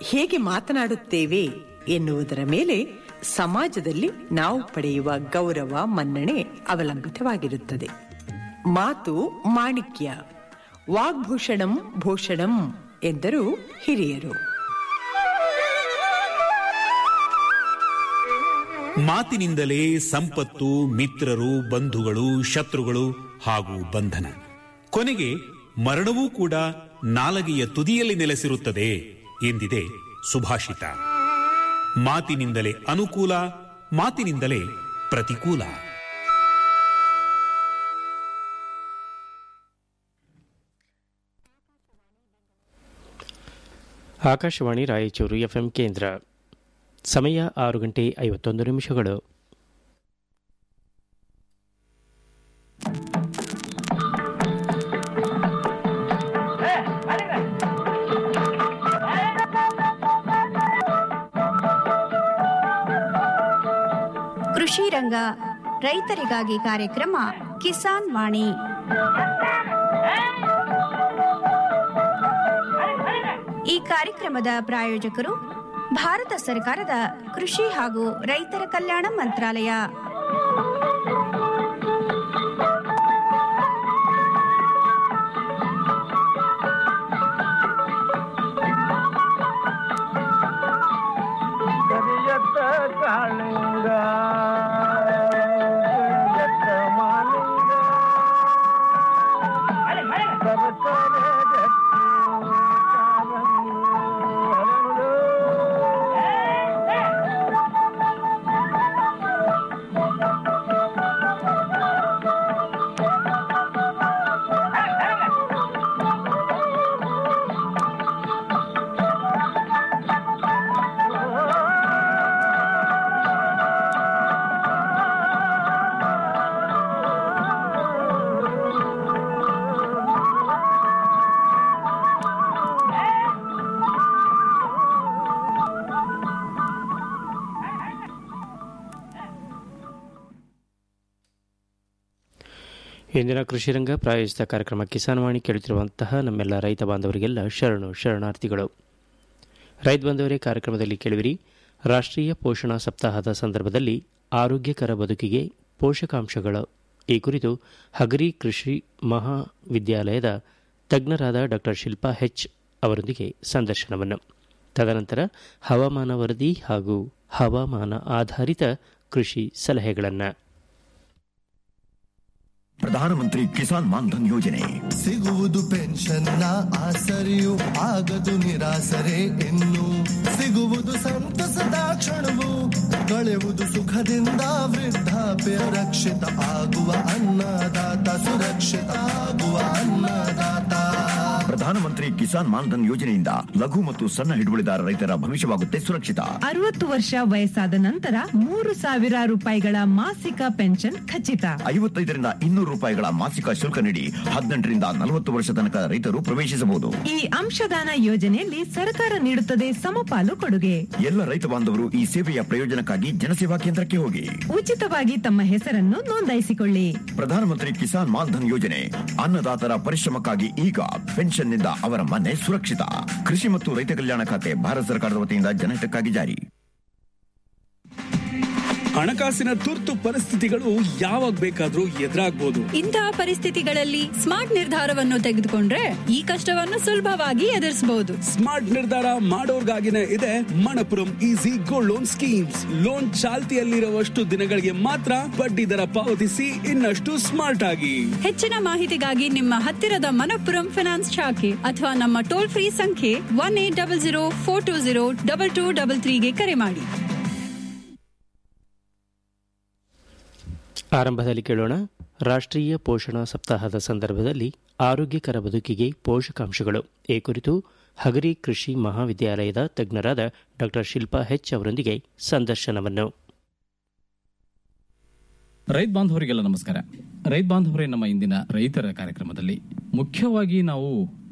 ಹೇಗೆ ಮಾತನಾಡುತ್ತೇವೆ ಎನ್ನುವುದರ ಮೇಲೆ ಸಮಾಜದಲ್ಲಿ ನಾವು ಪಡೆಯುವ ಗೌರವ ಮನ್ನಣೆ ಅವಲಂಬಿತವಾಗಿರುತ್ತದೆ ಮಾತು ಮಾಣಿಕ್ಯ ವಾಗ್ಭೂಷಣಂ ಭೂಷಣಂ ಎಂದರು ಹಿರಿಯರು ಮಾತಿನಿಂದಲೇ ಸಂಪತ್ತು ಮಿತ್ರರು ಬಂಧುಗಳು ಶತ್ರುಗಳು ಹಾಗೂ ಬಂಧನ ಕೊನೆಗೆ ಮರಣವೂ ಕೂಡ ನಾಲಗೆಯ ತುದಿಯಲ್ಲಿ ನೆಲೆಸಿರುತ್ತದೆ ಎಂದಿದೆ ಸುಭಾಷಿತ ಮಾತಿನಿಂದಲೇ ಅನುಕೂಲ ಮಾತಿನಿಂದಲೇ ಪ್ರತಿಕೂಲ ಆಕಾಶವಾಣಿ ರಾಯಚೂರು ಎಫ್ಎಂ ಕೇಂದ್ರ ಸಮಯ ಆರು ಗಂಟೆ ಐವತ್ತೊಂದು ನಿಮಿಷಗಳು ಕೃಷಿ ರಂಗ ರೈತರಿಗಾಗಿ ಕಾರ್ಯಕ್ರಮ ಕಿಸಾನ್ ವಾಣಿ ಈ ಕಾರ್ಯಕ್ರಮದ ಪ್ರಾಯೋಜಕರು ಭಾರತ ಸರ್ಕಾರದ ಕೃಷಿ ಹಾಗೂ ರೈತರ ಕಲ್ಯಾಣ ಮಂತ್ರಾಲಯ ಕರಿಯತ್ತ ಕಾಳಿಂಗ ಕರಿಯತ್ತ ಮಾಲಿಂಗ ಸರಸರ ಗಟ್ಟಿ ಕಾಲಂಗಿ ಹರಳು. ಇಂದಿನ ಕೃಷಿ ರಂಗ ಪ್ರಾಯೋಜಿತ ಕಾರ್ಯಕ್ರಮ ಕಿಸಾನ್ ವಾಣಿ ಕೇಳುತ್ತಿರುವಂತಹ ನಮ್ಮೆಲ್ಲ ರೈತ ಬಾಂಧವರಿಗೆಲ್ಲ ಶರಣು ಶರಣಾರ್ಥಿಗಳು ರೈತ ಬಾಂಧವರೇ ಕಾರ್ಯಕ್ರಮದಲ್ಲಿ ಕೇಳುವಿರಿ ರಾಷ್ಟ್ರೀಯ ಪೋಷಣಾ ಸಪ್ತಾಹದ ಸಂದರ್ಭದಲ್ಲಿ ಆರೋಗ್ಯಕರ ಬದುಕಿಗೆ ಪೋಷಕಾಂಶಗಳು ಈ ಕುರಿತು ಹಗರಿ ಕೃಷಿ ಮಹಾವಿದ್ಯಾಲಯದ ತಜ್ಞರಾದ ಡಾಕ್ಟರ್ ಶಿಲ್ಪಾ ಹೆಚ್ ಅವರೊಂದಿಗೆ ಸಂದರ್ಶನವನ್ನು ತದನಂತರ ಹವಾಮಾನ ವರದಿ ಹಾಗೂ ಹವಾಮಾನ ಆಧಾರಿತ ಕೃಷಿ ಸಲಹೆಗಳನ್ನು ಪ್ರಧಾನಮಂತ್ರಿ ಕಿಸಾನ್ ಮಾನ್ಧನ್ ಯೋಜನೆ ಸಿಗುವುದು ಪೆನ್ಷನ್ನ ಆಸರೆಯು ಆಗದು ನಿರಾಸರೆ ಇನ್ನು ಸಿಗುವುದು ಸಂತಸದ ಕ್ಷಣವು ಕಳೆಯುವುದು ಸುಖದಿಂದ ವೃದ್ಧಾಪ್ಯ ರಕ್ಷಿತ ಆಗುವ ಅನ್ನದಾತ ಸುರಕ್ಷಿತ ಆಗುವ ಅನ್ನದಾತ ಪ್ರಧಾನಮಂತ್ರಿ ಕಿಸಾನ್ ಮಾನ್ಧನ್ ಯೋಜನೆಯಿಂದ ಲಘು ಮತ್ತು ಸಣ್ಣ ಹಿಡುವಳಿದಾರ ರೈತರ ಭವಿಷ್ಯವಾಗುತ್ತೆ ಸುರಕ್ಷಿತ ಅರವತ್ತು ವರ್ಷ ವಯಸ್ಸಾದ ನಂತರ ಮೂರು ಸಾವಿರ ರೂಪಾಯಿಗಳ ಮಾಸಿಕ ಪೆನ್ಷನ್ ಖಚಿತ ಐವತ್ತೈದರಿಂದ ಇನ್ನೂರು ರೂಪಾಯಿಗಳ ಮಾಸಿಕ ಶುಲ್ಕ ನೀಡಿ ಹದಿನೆಂಟರಿಂದ ನಲವತ್ತು ವರ್ಷ ತನಕ ರೈತರು ಪ್ರವೇಶಿಸಬಹುದು ಈ ಅಂಶದಾನ ಯೋಜನೆಯಲ್ಲಿ ಸರ್ಕಾರ ನೀಡುತ್ತದೆ ಸಮಪಾಲು ಕೊಡುಗೆ ಎಲ್ಲ ರೈತ ಬಾಂಧವರು ಈ ಸೇವೆಯ ಪ್ರಯೋಜನಕ್ಕಾಗಿ ಜನಸೇವಾ ಕೇಂದ್ರಕ್ಕೆ ಹೋಗಿ ಉಚಿತವಾಗಿ ತಮ್ಮ ಹೆಸರನ್ನು ನೋಂದಾಯಿಸಿಕೊಳ್ಳಿ ಪ್ರಧಾನಮಂತ್ರಿ ಕಿಸಾನ್ ಮಾನ್ಧನ್ ಯೋಜನೆ ಅನ್ನದಾತರ ಪರಿಶ್ರಮಕ್ಕಾಗಿ ಈಗ ಪೆನ್ಷನ್ನಿಂದ ಅವರ ಮನೆ ಸುರಕ್ಷಿತ ಕೃಷಿ ಮತ್ತು ರೈತ ಕಲ್ಯಾಣ ಖಾತೆ ಭಾರತ ಸರ್ಕಾರದ ವತಿಯಿಂದ ಜನಹಿತಕ್ಕಾಗಿ ಜಾರಿ ಹಣಕಾಸಿನ ತುರ್ತು ಪರಿಸ್ಥಿತಿಗಳು ಯಾವಾಗ ಬೇಕಾದ್ರೂ ಎದುರಾಗ್ಬೋದು ಇಂತಹ ಪರಿಸ್ಥಿತಿಗಳಲ್ಲಿ ಸ್ಮಾರ್ಟ್ ನಿರ್ಧಾರವನ್ನು ತೆಗೆದುಕೊಂಡ್ರೆ ಈ ಕಷ್ಟವನ್ನು ಸುಲಭವಾಗಿ ಎದುರಿಸಬಹುದು ಸ್ಮಾರ್ಟ್ ನಿರ್ಧಾರ ಮಾಡೋರ್ಗಾಗಿನೇ ಇದೆ Manappuram easy gold loan schemes loan ಚಾಲ್ತಿಯಲ್ಲಿರುವಷ್ಟು ದಿನಗಳಿಗೆ ಮಾತ್ರ ಬಡ್ಡಿ ದರ ಪಾವತಿಸಿ ಇನ್ನಷ್ಟು ಸ್ಮಾರ್ಟ್ ಆಗಿ ಹೆಚ್ಚಿನ ಮಾಹಿತಿಗಾಗಿ ನಿಮ್ಮ ಹತ್ತಿರದ ಮನಪ್ಪುರಂ ಫಿನಾನ್ಸ್ ಶಾಖೆ ಅಥವಾ ನಮ್ಮ ಟೋಲ್ ಫ್ರೀ ಸಂಖ್ಯೆ one eight double zero four two zero double two double ತ್ರೀಗೆ ಕರೆ ಮಾಡಿ ಆರಂಭದಲ್ಲಿ ಕೇಳೋಣ ರಾಷ್ಟ್ರೀಯ ಪೋಷಣಾ ಸಪ್ತಾಹದ ಸಂದರ್ಭದಲ್ಲಿ ಆರೋಗ್ಯಕರ ಬದುಕಿಗೆ ಪೋಷಕಾಂಶಗಳು ಈ ಕುರಿತು ಹಗರಿ ಕೃಷಿ ಮಹಾವಿದ್ಯಾಲಯದ ತಜ್ಞರಾದ ಡಾಕ್ಟರ್ ಶಿಲ್ಪಾ ಹೆಚ್ ಅವರೊಂದಿಗೆ ಸಂದರ್ಶನವನ್ನು ರೈತ ಬಾಂಧವರಿಗೆಲ್ಲ ನಮಸ್ಕಾರ ರೈತ ಬಾಂಧವರೇ ನಮ್ಮ ಇಂದಿನ ರೈತರ ಕಾರ್ಯಕ್ರಮದಲ್ಲಿ ಮುಖ್ಯವಾಗಿ ನಾವು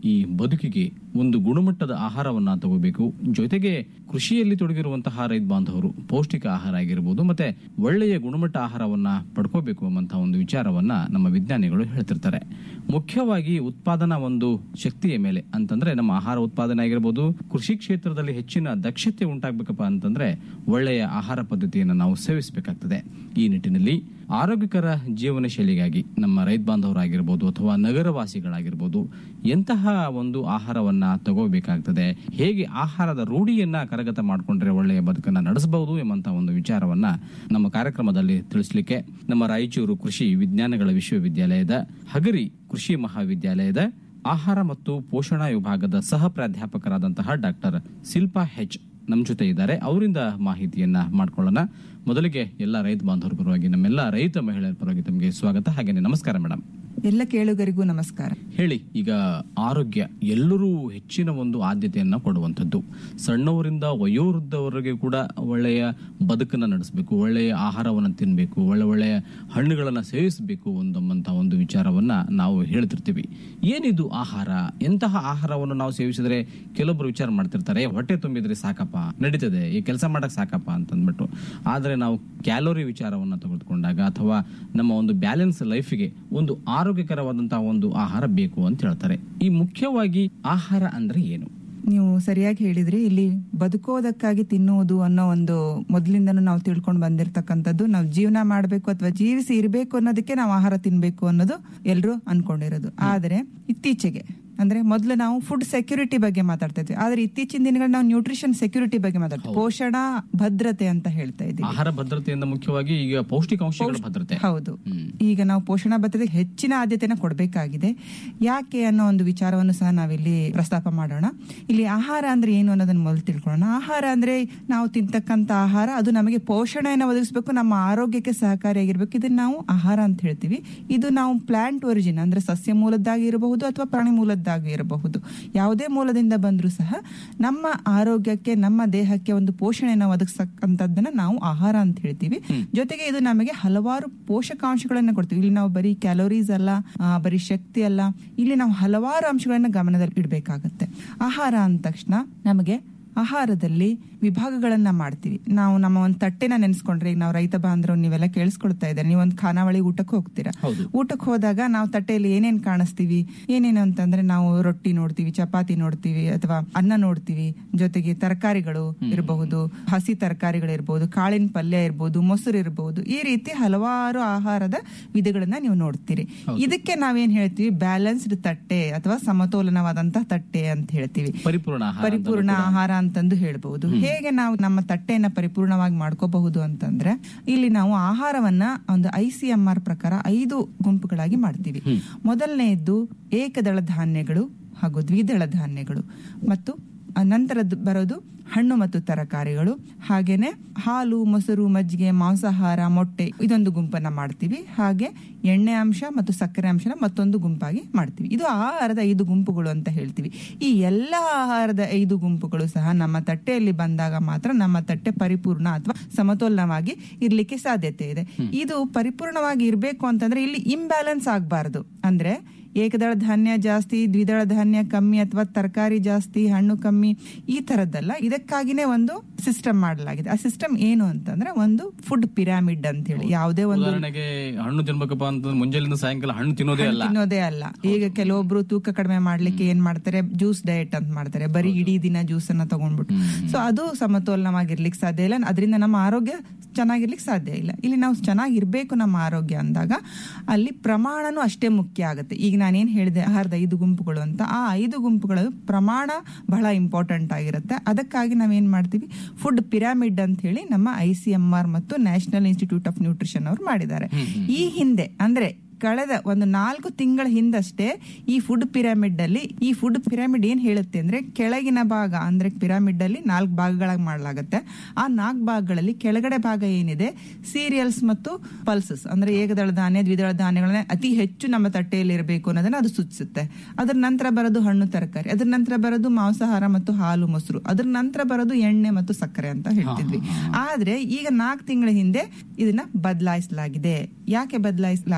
ಈ ಬದುಕಿಗೆ ಒಂದು ಗುಣಮಟ್ಟದ ಆಹಾರವನ್ನ ತಗೋಬೇಕು ಜೊತೆಗೆ ಕೃಷಿಯಲ್ಲಿ ತೊಡಗಿರುವಂತಹ ರೈತ ಬಾಂಧವರು ಪೌಷ್ಟಿಕ ಆಹಾರ ಆಗಿರ್ಬೋದು ಮತ್ತೆ ಒಳ್ಳೆಯ ಗುಣಮಟ್ಟ ಆಹಾರವನ್ನ ಪಡ್ಕೋಬೇಕು ಎಂಬಂತಹ ಒಂದು ವಿಚಾರವನ್ನ ನಮ್ಮ ವಿಜ್ಞಾನಿಗಳು ಹೇಳ್ತಿರ್ತಾರೆ ಮುಖ್ಯವಾಗಿ ಉತ್ಪಾದನಾ ಒಂದು ಶಕ್ತಿಯ ಮೇಲೆ ಅಂತಂದ್ರೆ ನಮ್ಮ ಆಹಾರ ಉತ್ಪಾದನೆ ಆಗಿರ್ಬೋದು ಕೃಷಿ ಕ್ಷೇತ್ರದಲ್ಲಿ ಹೆಚ್ಚಿನ ದಕ್ಷತೆ ಉಂಟಾಗ್ಬೇಕಪ್ಪ ಅಂತಂದ್ರೆ ಒಳ್ಳೆಯ ಆಹಾರ ಪದ್ಧತಿಯನ್ನು ನಾವು ಸೇವಿಸಬೇಕಾಗ್ತದೆ ಈ ನಿಟ್ಟಿನಲ್ಲಿ ಆರೋಗ್ಯಕರ ಜೀವನ ಶೈಲಿಗಾಗಿ ನಮ್ಮ ರೈತ ಬಾಂಧವರಾಗಿರ್ಬೋದು ಅಥವಾ ನಗರವಾಸಿಗಳಾಗಿರ್ಬೋದು ಎಂತಹ ಒಂದು ಆಹಾರವನ್ನ ತಗೋಬೇಕಾಗ್ತದೆ ಹೇಗೆ ಆಹಾರದ ರೂಢಿಯನ್ನ ಕರಗತ ಮಾಡಿಕೊಂಡ್ರೆ ಒಳ್ಳೆಯ ಬದುಕನ್ನ ನಡೆಸಬಹುದು ಎಂಬಂತಹ ಒಂದು ವಿಚಾರವನ್ನ ನಮ್ಮ ಕಾರ್ಯಕ್ರಮದಲ್ಲಿ ತಿಳಿಸ್ಲಿಕ್ಕೆ ನಮ್ಮ ರಾಯಚೂರು ಕೃಷಿ ವಿಜ್ಞಾನಗಳ ವಿಶ್ವವಿದ್ಯಾಲಯದ ಹಗರಿ ಕೃಷಿ ಮಹಾವಿದ್ಯಾಲಯದ ಆಹಾರ ಮತ್ತು ಪೋಷಣಾ ವಿಭಾಗದ ಸಹ ಪ್ರಾಧ್ಯಾಪಕರಾದಂತಹ ಡಾಕ್ಟರ್ ಶಿಲ್ಪಾ ಹೆಚ್ ನಮ್ಮ ಜೊತೆ ಇದ್ದಾರೆ ಅವರಿಂದ ಮಾಹಿತಿಯನ್ನ ಮಾಡ್ಕೊಳ್ಳೋಣ ಮೊದಲಿಗೆ ಎಲ್ಲ ರೈತ ಬಾಂಧವರ ಪರವಾಗಿ ನಮ್ಮೆಲ್ಲ ರೈತ ಮಹಿಳೆಯರ ಪರವಾಗಿ ತಮಗೆ ಸ್ವಾಗತ ಹಾಗೇನೆ ನಮಸ್ಕಾರ ಮೇಡಮ್ ಎಲ್ಲ ಕೇಳುಗರಿಗೂ ನಮಸ್ಕಾರ ಹೇಳಿ ಈಗ ಆರೋಗ್ಯ ಎಲ್ಲರೂ ಹೆಚ್ಚಿನ ಒಂದು ಆದ್ಯತೆಯನ್ನ ಕೊಡುವಂಥದ್ದು ಸಣ್ಣವರಿಂದ ವಯೋವೃದ್ಧವರೆಗೆ ಕೂಡ ಒಳ್ಳೆಯ ಬದುಕನ್ನ ನಡೆಸಬೇಕು ಒಳ್ಳೆಯ ಆಹಾರವನ್ನು ತಿನ್ನಬೇಕು ಒಳ್ಳೆ ಒಳ್ಳೆಯ ಹಣ್ಣುಗಳನ್ನ ಸೇವಿಸಬೇಕು ಒಂದಮ್ಮಂತ ಒಂದು ವಿಚಾರವನ್ನ ನಾವು ಹೇಳ್ತಿರ್ತೀವಿ ಏನಿದು ಆಹಾರ ಎಂತಹ ಆಹಾರವನ್ನು ನಾವು ಸೇವಿಸಿದ್ರೆ ಕೆಲವೊಬ್ರು ವಿಚಾರ ಮಾಡ್ತಿರ್ತಾರೆ "ಏ, ಹೊಟ್ಟೆ ತುಂಬಿದ್ರೆ ಸಾಕಪ್ಪ ನಡೀತದೆ ಈ ಕೆಲಸ ಮಾಡಕ್ ಸಾಕಪ್ಪ ಅಂತಂದ್ಬಿಟ್ಟು ಆದ್ರೆ ನಾವು ಕ್ಯಾಲೋರಿ ವಿಚಾರವನ್ನ ತೆಗೆದುಕೊಂಡಾಗ ಅಥವಾ ನಮ್ಮ ಒಂದು ಬ್ಯಾಲೆನ್ಸ್ ಲೈಫಿಗೆ ಒಂದು ಆರೋಗ್ಯಕರವಾದಂತಹ ಒಂದು ಆಹಾರ ಬೇಕು ಅಂತ ಹೇಳ್ತಾರೆ ಈ ಮುಖ್ಯವಾಗಿ ಆಹಾರ ಅಂದ್ರೆ ಏನು ನೀವು ಸರಿಯಾಗಿ ಹೇಳಿದ್ರಿ ಇಲ್ಲಿ ಬದುಕೋದಕ್ಕಾಗಿ ತಿನ್ನುವುದು ಅನ್ನೋ ಒಂದು ಮೊದಲಿಂದನೂ ನಾವು ತಿಳ್ಕೊಂಡು ಬಂದಿರತಕ್ಕಂಥದ್ದು ನಾವು ಜೀವನ ಮಾಡಬೇಕು ಅಥವಾ ಜೀವಿಸಿ ಇರಬೇಕು ಅನ್ನೋದಕ್ಕೆ ನಾವು ಆಹಾರ ತಿನ್ಬೇಕು ಅನ್ನೋದು ಎಲ್ಲರೂ ಅನ್ಕೊಂಡಿರೋದು ಆದ್ರೆ ಇತ್ತೀಚೆಗೆ ಅಂದ್ರೆ ಮೊದಲು ನಾವು ಫುಡ್ ಸೆಕ್ಯೂರಿಟಿ ಬಗ್ಗೆ ಮಾತಾಡ್ತಾ ಇದ್ವಿ ಆದ್ರೆ ಇತ್ತೀಚಿನ ದಿನಗಳು ನಾವು ನ್ಯೂಟ್ರಿಷನ್ ಸೆಕ್ಯೂರಿಟಿ ಬಗ್ಗೆ ಮಾತಾಡ್ತೀವಿ ಪೋಷಣಾ ಭದ್ರತೆ ಅಂತ ಹೇಳ್ತಾ ಇದ್ದೀವಿ ಆಹಾರ ಭದ್ರತೆಯಿಂದ ಮುಖ್ಯವಾಗಿ ಈಗ ಪೌಷ್ಟಿಕಾಂಶಗಳ ಭದ್ರತೆ ಹೌದು ಈಗ ನಾವು ಪೋಷಣಾ ಭದ್ರತೆಗೆ ಹೆಚ್ಚಿನ ಆದ್ಯತೆನ ಕೊಡಬೇಕಾಗಿದೆ ಯಾಕೆ ಅನ್ನೋ ಒಂದು ವಿಚಾರವನ್ನು ಸಹ ನಾವಿಲ್ಲಿ ಪ್ರಸ್ತಾಪ ಮಾಡೋಣ ಇಲ್ಲಿ ಆಹಾರ ಅಂದ್ರೆ ಏನು ಅನ್ನೋದನ್ನ ಮೊದಲು ತಿಳ್ಕೊಳ್ಳೋಣ ಆಹಾರ ಅಂದ್ರೆ ನಾವು ತಿಂತಕ್ಕಂತ ಆಹಾರ ಅದು ನಮಗೆ ಪೋಷಣೆಯನ್ನು ಒದಗಿಸಬೇಕು ನಮ್ಮ ಆರೋಗ್ಯಕ್ಕೆ ಸಹಕಾರಿಯಾಗಿರ್ಬೇಕು ಇದನ್ನ ನಾವು ಆಹಾರ ಅಂತ ಹೇಳ್ತೀವಿ ಇದು ನಾವು ಪ್ಲಾಂಟ್ ಒರಿಜಿನ್ ಅಂದ್ರೆ ಸಸ್ಯ ಮೂಲದ್ದಾಗಿ ಇರಬಹುದು ಅಥವಾ ಪ್ರಾಣಿ ಮೂಲದ್ದಾಗಿ ಇರಬಹುದು ಯಾವುದೇ ಮೂಲದಿಂದ ಬಂದರೂ ಸಹ ನಮ್ಮ ಆರೋಗ್ಯಕ್ಕೆ ನಮ್ಮ ದೇಹಕ್ಕೆ ಒಂದು ಪೋಷಣೆಯನ್ನು ಒದಗಿಸಕ್ಕಂಥದ್ದನ್ನ ನಾವು ಆಹಾರ ಅಂತ ಹೇಳ್ತೀವಿ ಜೊತೆಗೆ ಇದು ನಮಗೆ ಹಲವಾರು ಪೋಷಕಾಂಶಗಳನ್ನ ಕೊಡ್ತೀವಿ ಇಲ್ಲಿ ನಾವು ಬರೀ ಕ್ಯಾಲೋರೀಸ್ ಅಲ್ಲ ಆ, ಬರೀ ಶಕ್ತಿ ಅಲ್ಲ ಇಲ್ಲಿ ನಾವು ಹಲವಾರು ಅಂಶಗಳನ್ನ ಗಮನದಲ್ಲಿ ಇಡಬೇಕಾಗತ್ತೆ ಆಹಾರ ಅಂದ ತಕ್ಷಣ ನಮಗೆ ಆಹಾರದಲ್ಲಿ ವಿಭಾಗಗಳನ್ನ ಮಾಡ್ತೀವಿ ನಾವು ನಮ್ಮ ಒಂದು ತಟ್ಟೆನ ನೆನೆಸ್ಕೊಂಡ್ರೆ ಈಗ ನಾವು ರೈತ ಬಾಂಧವರು ನೀವೆಲ್ಲ ಕೇಳಿಸ್ಕೊಳ್ತಾ ಇದ್ದಾರೆ ನೀವು ಒಂದು ಖಾನಾವಳಿ ಊಟಕ್ಕೆ ಹೋಗ್ತೀರಾ ಊಟಕ್ಕೆ ಹೋದಾಗ ನಾವು ತಟ್ಟೆಯಲ್ಲಿ ಏನೇನ್ ಕಾಣಿಸ್ತೀವಿ ಏನೇನು ಅಂತಂದ್ರೆ ನಾವು ರೊಟ್ಟಿ ನೋಡ್ತೀವಿ ಚಪಾತಿ ನೋಡ್ತೀವಿ ಅಥವಾ ಅನ್ನ ನೋಡ್ತೀವಿ ಜೊತೆಗೆ ತರಕಾರಿಗಳು ಇರಬಹುದು ಹಸಿ ತರಕಾರಿಗಳು ಇರಬಹುದು ಕಾಳಿನ ಪಲ್ಯ ಇರಬಹುದು ಮೊಸರು ಇರಬಹುದು ಈ ರೀತಿ ಹಲವಾರು ಆಹಾರದ ವಿಧಗಳನ್ನ ನೀವು ನೋಡ್ತೀರಿ ಇದಕ್ಕೆ ನಾವೇನ್ ಹೇಳ್ತೀವಿ ಬ್ಯಾಲೆನ್ಸ್ಡ್ ತಟ್ಟೆ ಅಥವಾ ಸಮತೋಲನವಾದಂತಹ ತಟ್ಟೆ ಅಂತ ಹೇಳ್ತೀವಿ ಪರಿಪೂರ್ಣ ಆಹಾರ ಅಂತ ಪರಿಪೂರ್ಣ ಆಹಾರ ಅಂತಂದು ಹೇಳ್ಬಹುದು ಹೇಗೆ ನಾವು ನಮ್ಮ ತಟ್ಟೆಯನ್ನ ಪರಿಪೂರ್ಣವಾಗಿ ಮಾಡ್ಕೋಬಹುದು ಅಂತಂದ್ರೆ ಇಲ್ಲಿ ನಾವು ಆಹಾರವನ್ನ ಒಂದು ಐ ಸಿ ಎಂ ಆರ್ ಪ್ರಕಾರ ಐದು ಗುಂಪುಗಳಾಗಿ ಮಾಡ್ತೀವಿ ಮೊದಲನೆಯದ್ದು ಏಕದಳ ಧಾನ್ಯಗಳು ಹಾಗೂ ದ್ವಿದಳ ಧಾನ್ಯಗಳು ಮತ್ತು ಆ ನಂತರದ್ದು ಬರೋದು ಹಣ್ಣು ಮತ್ತು ತರಕಾರಿಗಳು ಹಾಗೇನೆ ಹಾಲು ಮೊಸರು ಮಜ್ಜಿಗೆ ಮಾಂಸಾಹಾರ ಮೊಟ್ಟೆ ಇದೊಂದು ಗುಂಪನ್ನ ಮಾಡ್ತೀವಿ ಹಾಗೆ ಎಣ್ಣೆ ಅಂಶ ಮತ್ತು ಸಕ್ಕರೆ ಅಂಶನ ಮತ್ತೊಂದು ಗುಂಪಾಗಿ ಮಾಡ್ತೀವಿ ಇದು ಆಹಾರದ ಐದು ಗುಂಪುಗಳು ಅಂತ ಹೇಳ್ತೀವಿ ಈ ಎಲ್ಲ ಆಹಾರದ ಐದು ಗುಂಪುಗಳು ಸಹ ನಮ್ಮ ತಟ್ಟೆಯಲ್ಲಿ ಬಂದಾಗ ಮಾತ್ರ ನಮ್ಮ ತಟ್ಟೆ ಪರಿಪೂರ್ಣ ಅಥವಾ ಸಮತೋಲನವಾಗಿ ಇರ್ಲಿಕ್ಕೆ ಸಾಧ್ಯತೆ ಇದೆ ಇದು ಪರಿಪೂರ್ಣವಾಗಿ ಇರಬೇಕು ಅಂತಂದ್ರೆ ಇಲ್ಲಿ ಇಂಬ್ಯಾಲೆನ್ಸ್ ಆಗಬಾರದು ಅಂದ್ರೆ ಏಕದಳ ಧಾನ್ಯ ಜಾಸ್ತಿ ದ್ವಿದಳ ಧಾನ್ಯ ಕಮ್ಮಿ ಅಥವಾ ತರಕಾರಿ ಜಾಸ್ತಿ ಹಣ್ಣು ಕಮ್ಮಿ ಈ ತರದ್ದಲ್ಲ ಇದಕ್ಕಾಗಿನೇ ಒಂದು ಸಿಸ್ಟಮ್ ಮಾಡಲಾಗಿದೆ ಆ ಸಿಸ್ಟಮ್ ಏನು ಅಂತಂದ್ರೆ ಒಂದು ಫುಡ್ ಪಿರಾಮಿಡ್ ಅಂತ ಹೇಳಿ ಯಾವುದೇ ಒಂದು ಉದಾಹರಣೆಗೆ ಹಣ್ಣು ತಿನ್ಬೇಕಪ್ಪ ಅಂತಂದ್ರೆ ಮುಂಜಾನೆಯಿಂದ ಸಾಯಂಕಾಲ ಹಣ್ಣು ತಿನ್ನೋದೇ ಅಲ್ಲ ತಿನ್ನೋದೇ ಅಲ್ಲ ಈಗ ಕೆಲವೊಬ್ರು ತೂಕ ಕಡಿಮೆ ಮಾಡ್ಲಿಕ್ಕೆ ಏನ್ ಮಾಡ್ತಾರೆ ಜ್ಯೂಸ್ ಡಯಟ್ ಅಂತ ಮಾಡ್ತಾರೆ ಬರೀ ಇಡೀ ದಿನ ಜ್ಯೂಸ್ ಅನ್ನ ತಗೊಂಡ್ಬಿಟ್ಟು ಸೊ ಅದು ಸಮತೋಲನವಾಗಿರ್ಲಿಕ್ಕೆ ಸಾಧ್ಯ ಇಲ್ಲ ಅದರಿಂದ ನಮ್ಮ ಆರೋಗ್ಯ ಚೆನ್ನಾಗಿರ್ಲಿಕ್ಕೆ ಸಾಧ್ಯ ಇಲ್ಲ ಇಲ್ಲಿ ನಾವು ಚೆನ್ನಾಗಿರ್ಬೇಕು ನಮ್ಮ ಆರೋಗ್ಯ ಅಂದಾಗ ಅಲ್ಲಿ ಪ್ರಮಾಣನೂ ಅಷ್ಟೇ ಮುಖ್ಯ ಆಗುತ್ತೆ ಈಗ ನಾನೇನ್ ಹೇಳಿದೆ ಆಹಾರದ ಐದು ಗುಂಪುಗಳು ಅಂತ ಆ ಐದು ಗುಂಪುಗಳು ಪ್ರಮಾಣ ಬಹಳ ಇಂಪಾರ್ಟೆಂಟ್ ಆಗಿರುತ್ತೆ ಅದಕ್ಕಾಗಿ ನಾವೇನ್ ಮಾಡ್ತೀವಿ ಫುಡ್ ಪಿರಾಮಿಡ್ ಅಂತ ಹೇಳಿ ನಮ್ಮ ಐ ಸಿ ಎಂ ಆರ್ ಮತ್ತು ನ್ಯಾಷನಲ್ ಇನ್ಸ್ಟಿಟ್ಯೂಟ್ ಆಫ್ ನ್ಯೂಟ್ರಿಷನ್ ಅವರು ಮಾಡಿದ್ದಾರೆ ಈ ಹಿಂದೆ ಅಂದ್ರೆ ಕಳೆದ ಒಂದು ನಾಲ್ಕು ತಿಂಗಳ ಹಿಂದಷ್ಟೇ ಈ ಫುಡ್ ಪಿರಾಮಿಡ್ ಅಲ್ಲಿ ಈ ಫುಡ್ ಪಿರಾಮಿಡ್ ಏನ್ ಹೇಳುತ್ತೆ ಅಂದ್ರೆ ಕೆಳಗಿನ ಭಾಗ ಅಂದ್ರೆ ಪಿರಾಮಿಡ್ ಅಲ್ಲಿ ನಾಲ್ಕು ಭಾಗಗಳಾಗಿ ಮಾಡಲಾಗುತ್ತೆ ಆ ನಾಲ್ಕು ಭಾಗಗಳಲ್ಲಿ ಕೆಳಗಡೆ ಭಾಗ ಏನಿದೆ ಸೀರಿಯಲ್ಸ್ ಮತ್ತು ಪಲ್ಸಸ್ ಅಂದ್ರೆ ಏಕದಳ ಧಾನ್ಯ ದ್ವಿದಳ ಧಾನ್ಯಗಳನ್ನ ಅತಿ ಹೆಚ್ಚು ನಮ್ಮ ತಟ್ಟೆಯಲ್ಲಿ ಇರಬೇಕು ಅನ್ನೋದನ್ನ ಅದು ಸೂಚಿಸುತ್ತೆ ಅದ್ರ ನಂತರ ಬರೋದು ಹಣ್ಣು ತರಕಾರಿ ಅದ್ರ ನಂತರ ಬರೋದು ಮಾಂಸಾಹಾರ ಮತ್ತು ಹಾಲು ಮೊಸರು ಅದ್ರ ನಂತರ ಬರೋದು ಎಣ್ಣೆ ಮತ್ತು ಸಕ್ಕರೆ ಅಂತ ಹೇಳ್ತಿದ್ವಿ ಆದ್ರೆ ಈಗ ನಾಲ್ಕು ತಿಂಗಳ ಹಿಂದೆ ಇದನ್ನ ಬದಲಾಯಿಸಲಾಗಿದೆ ಯಾಕೆ ಬದಲಾಯಿಸಲಾಗಿದೆ ಅಂತಂದ್ರೆ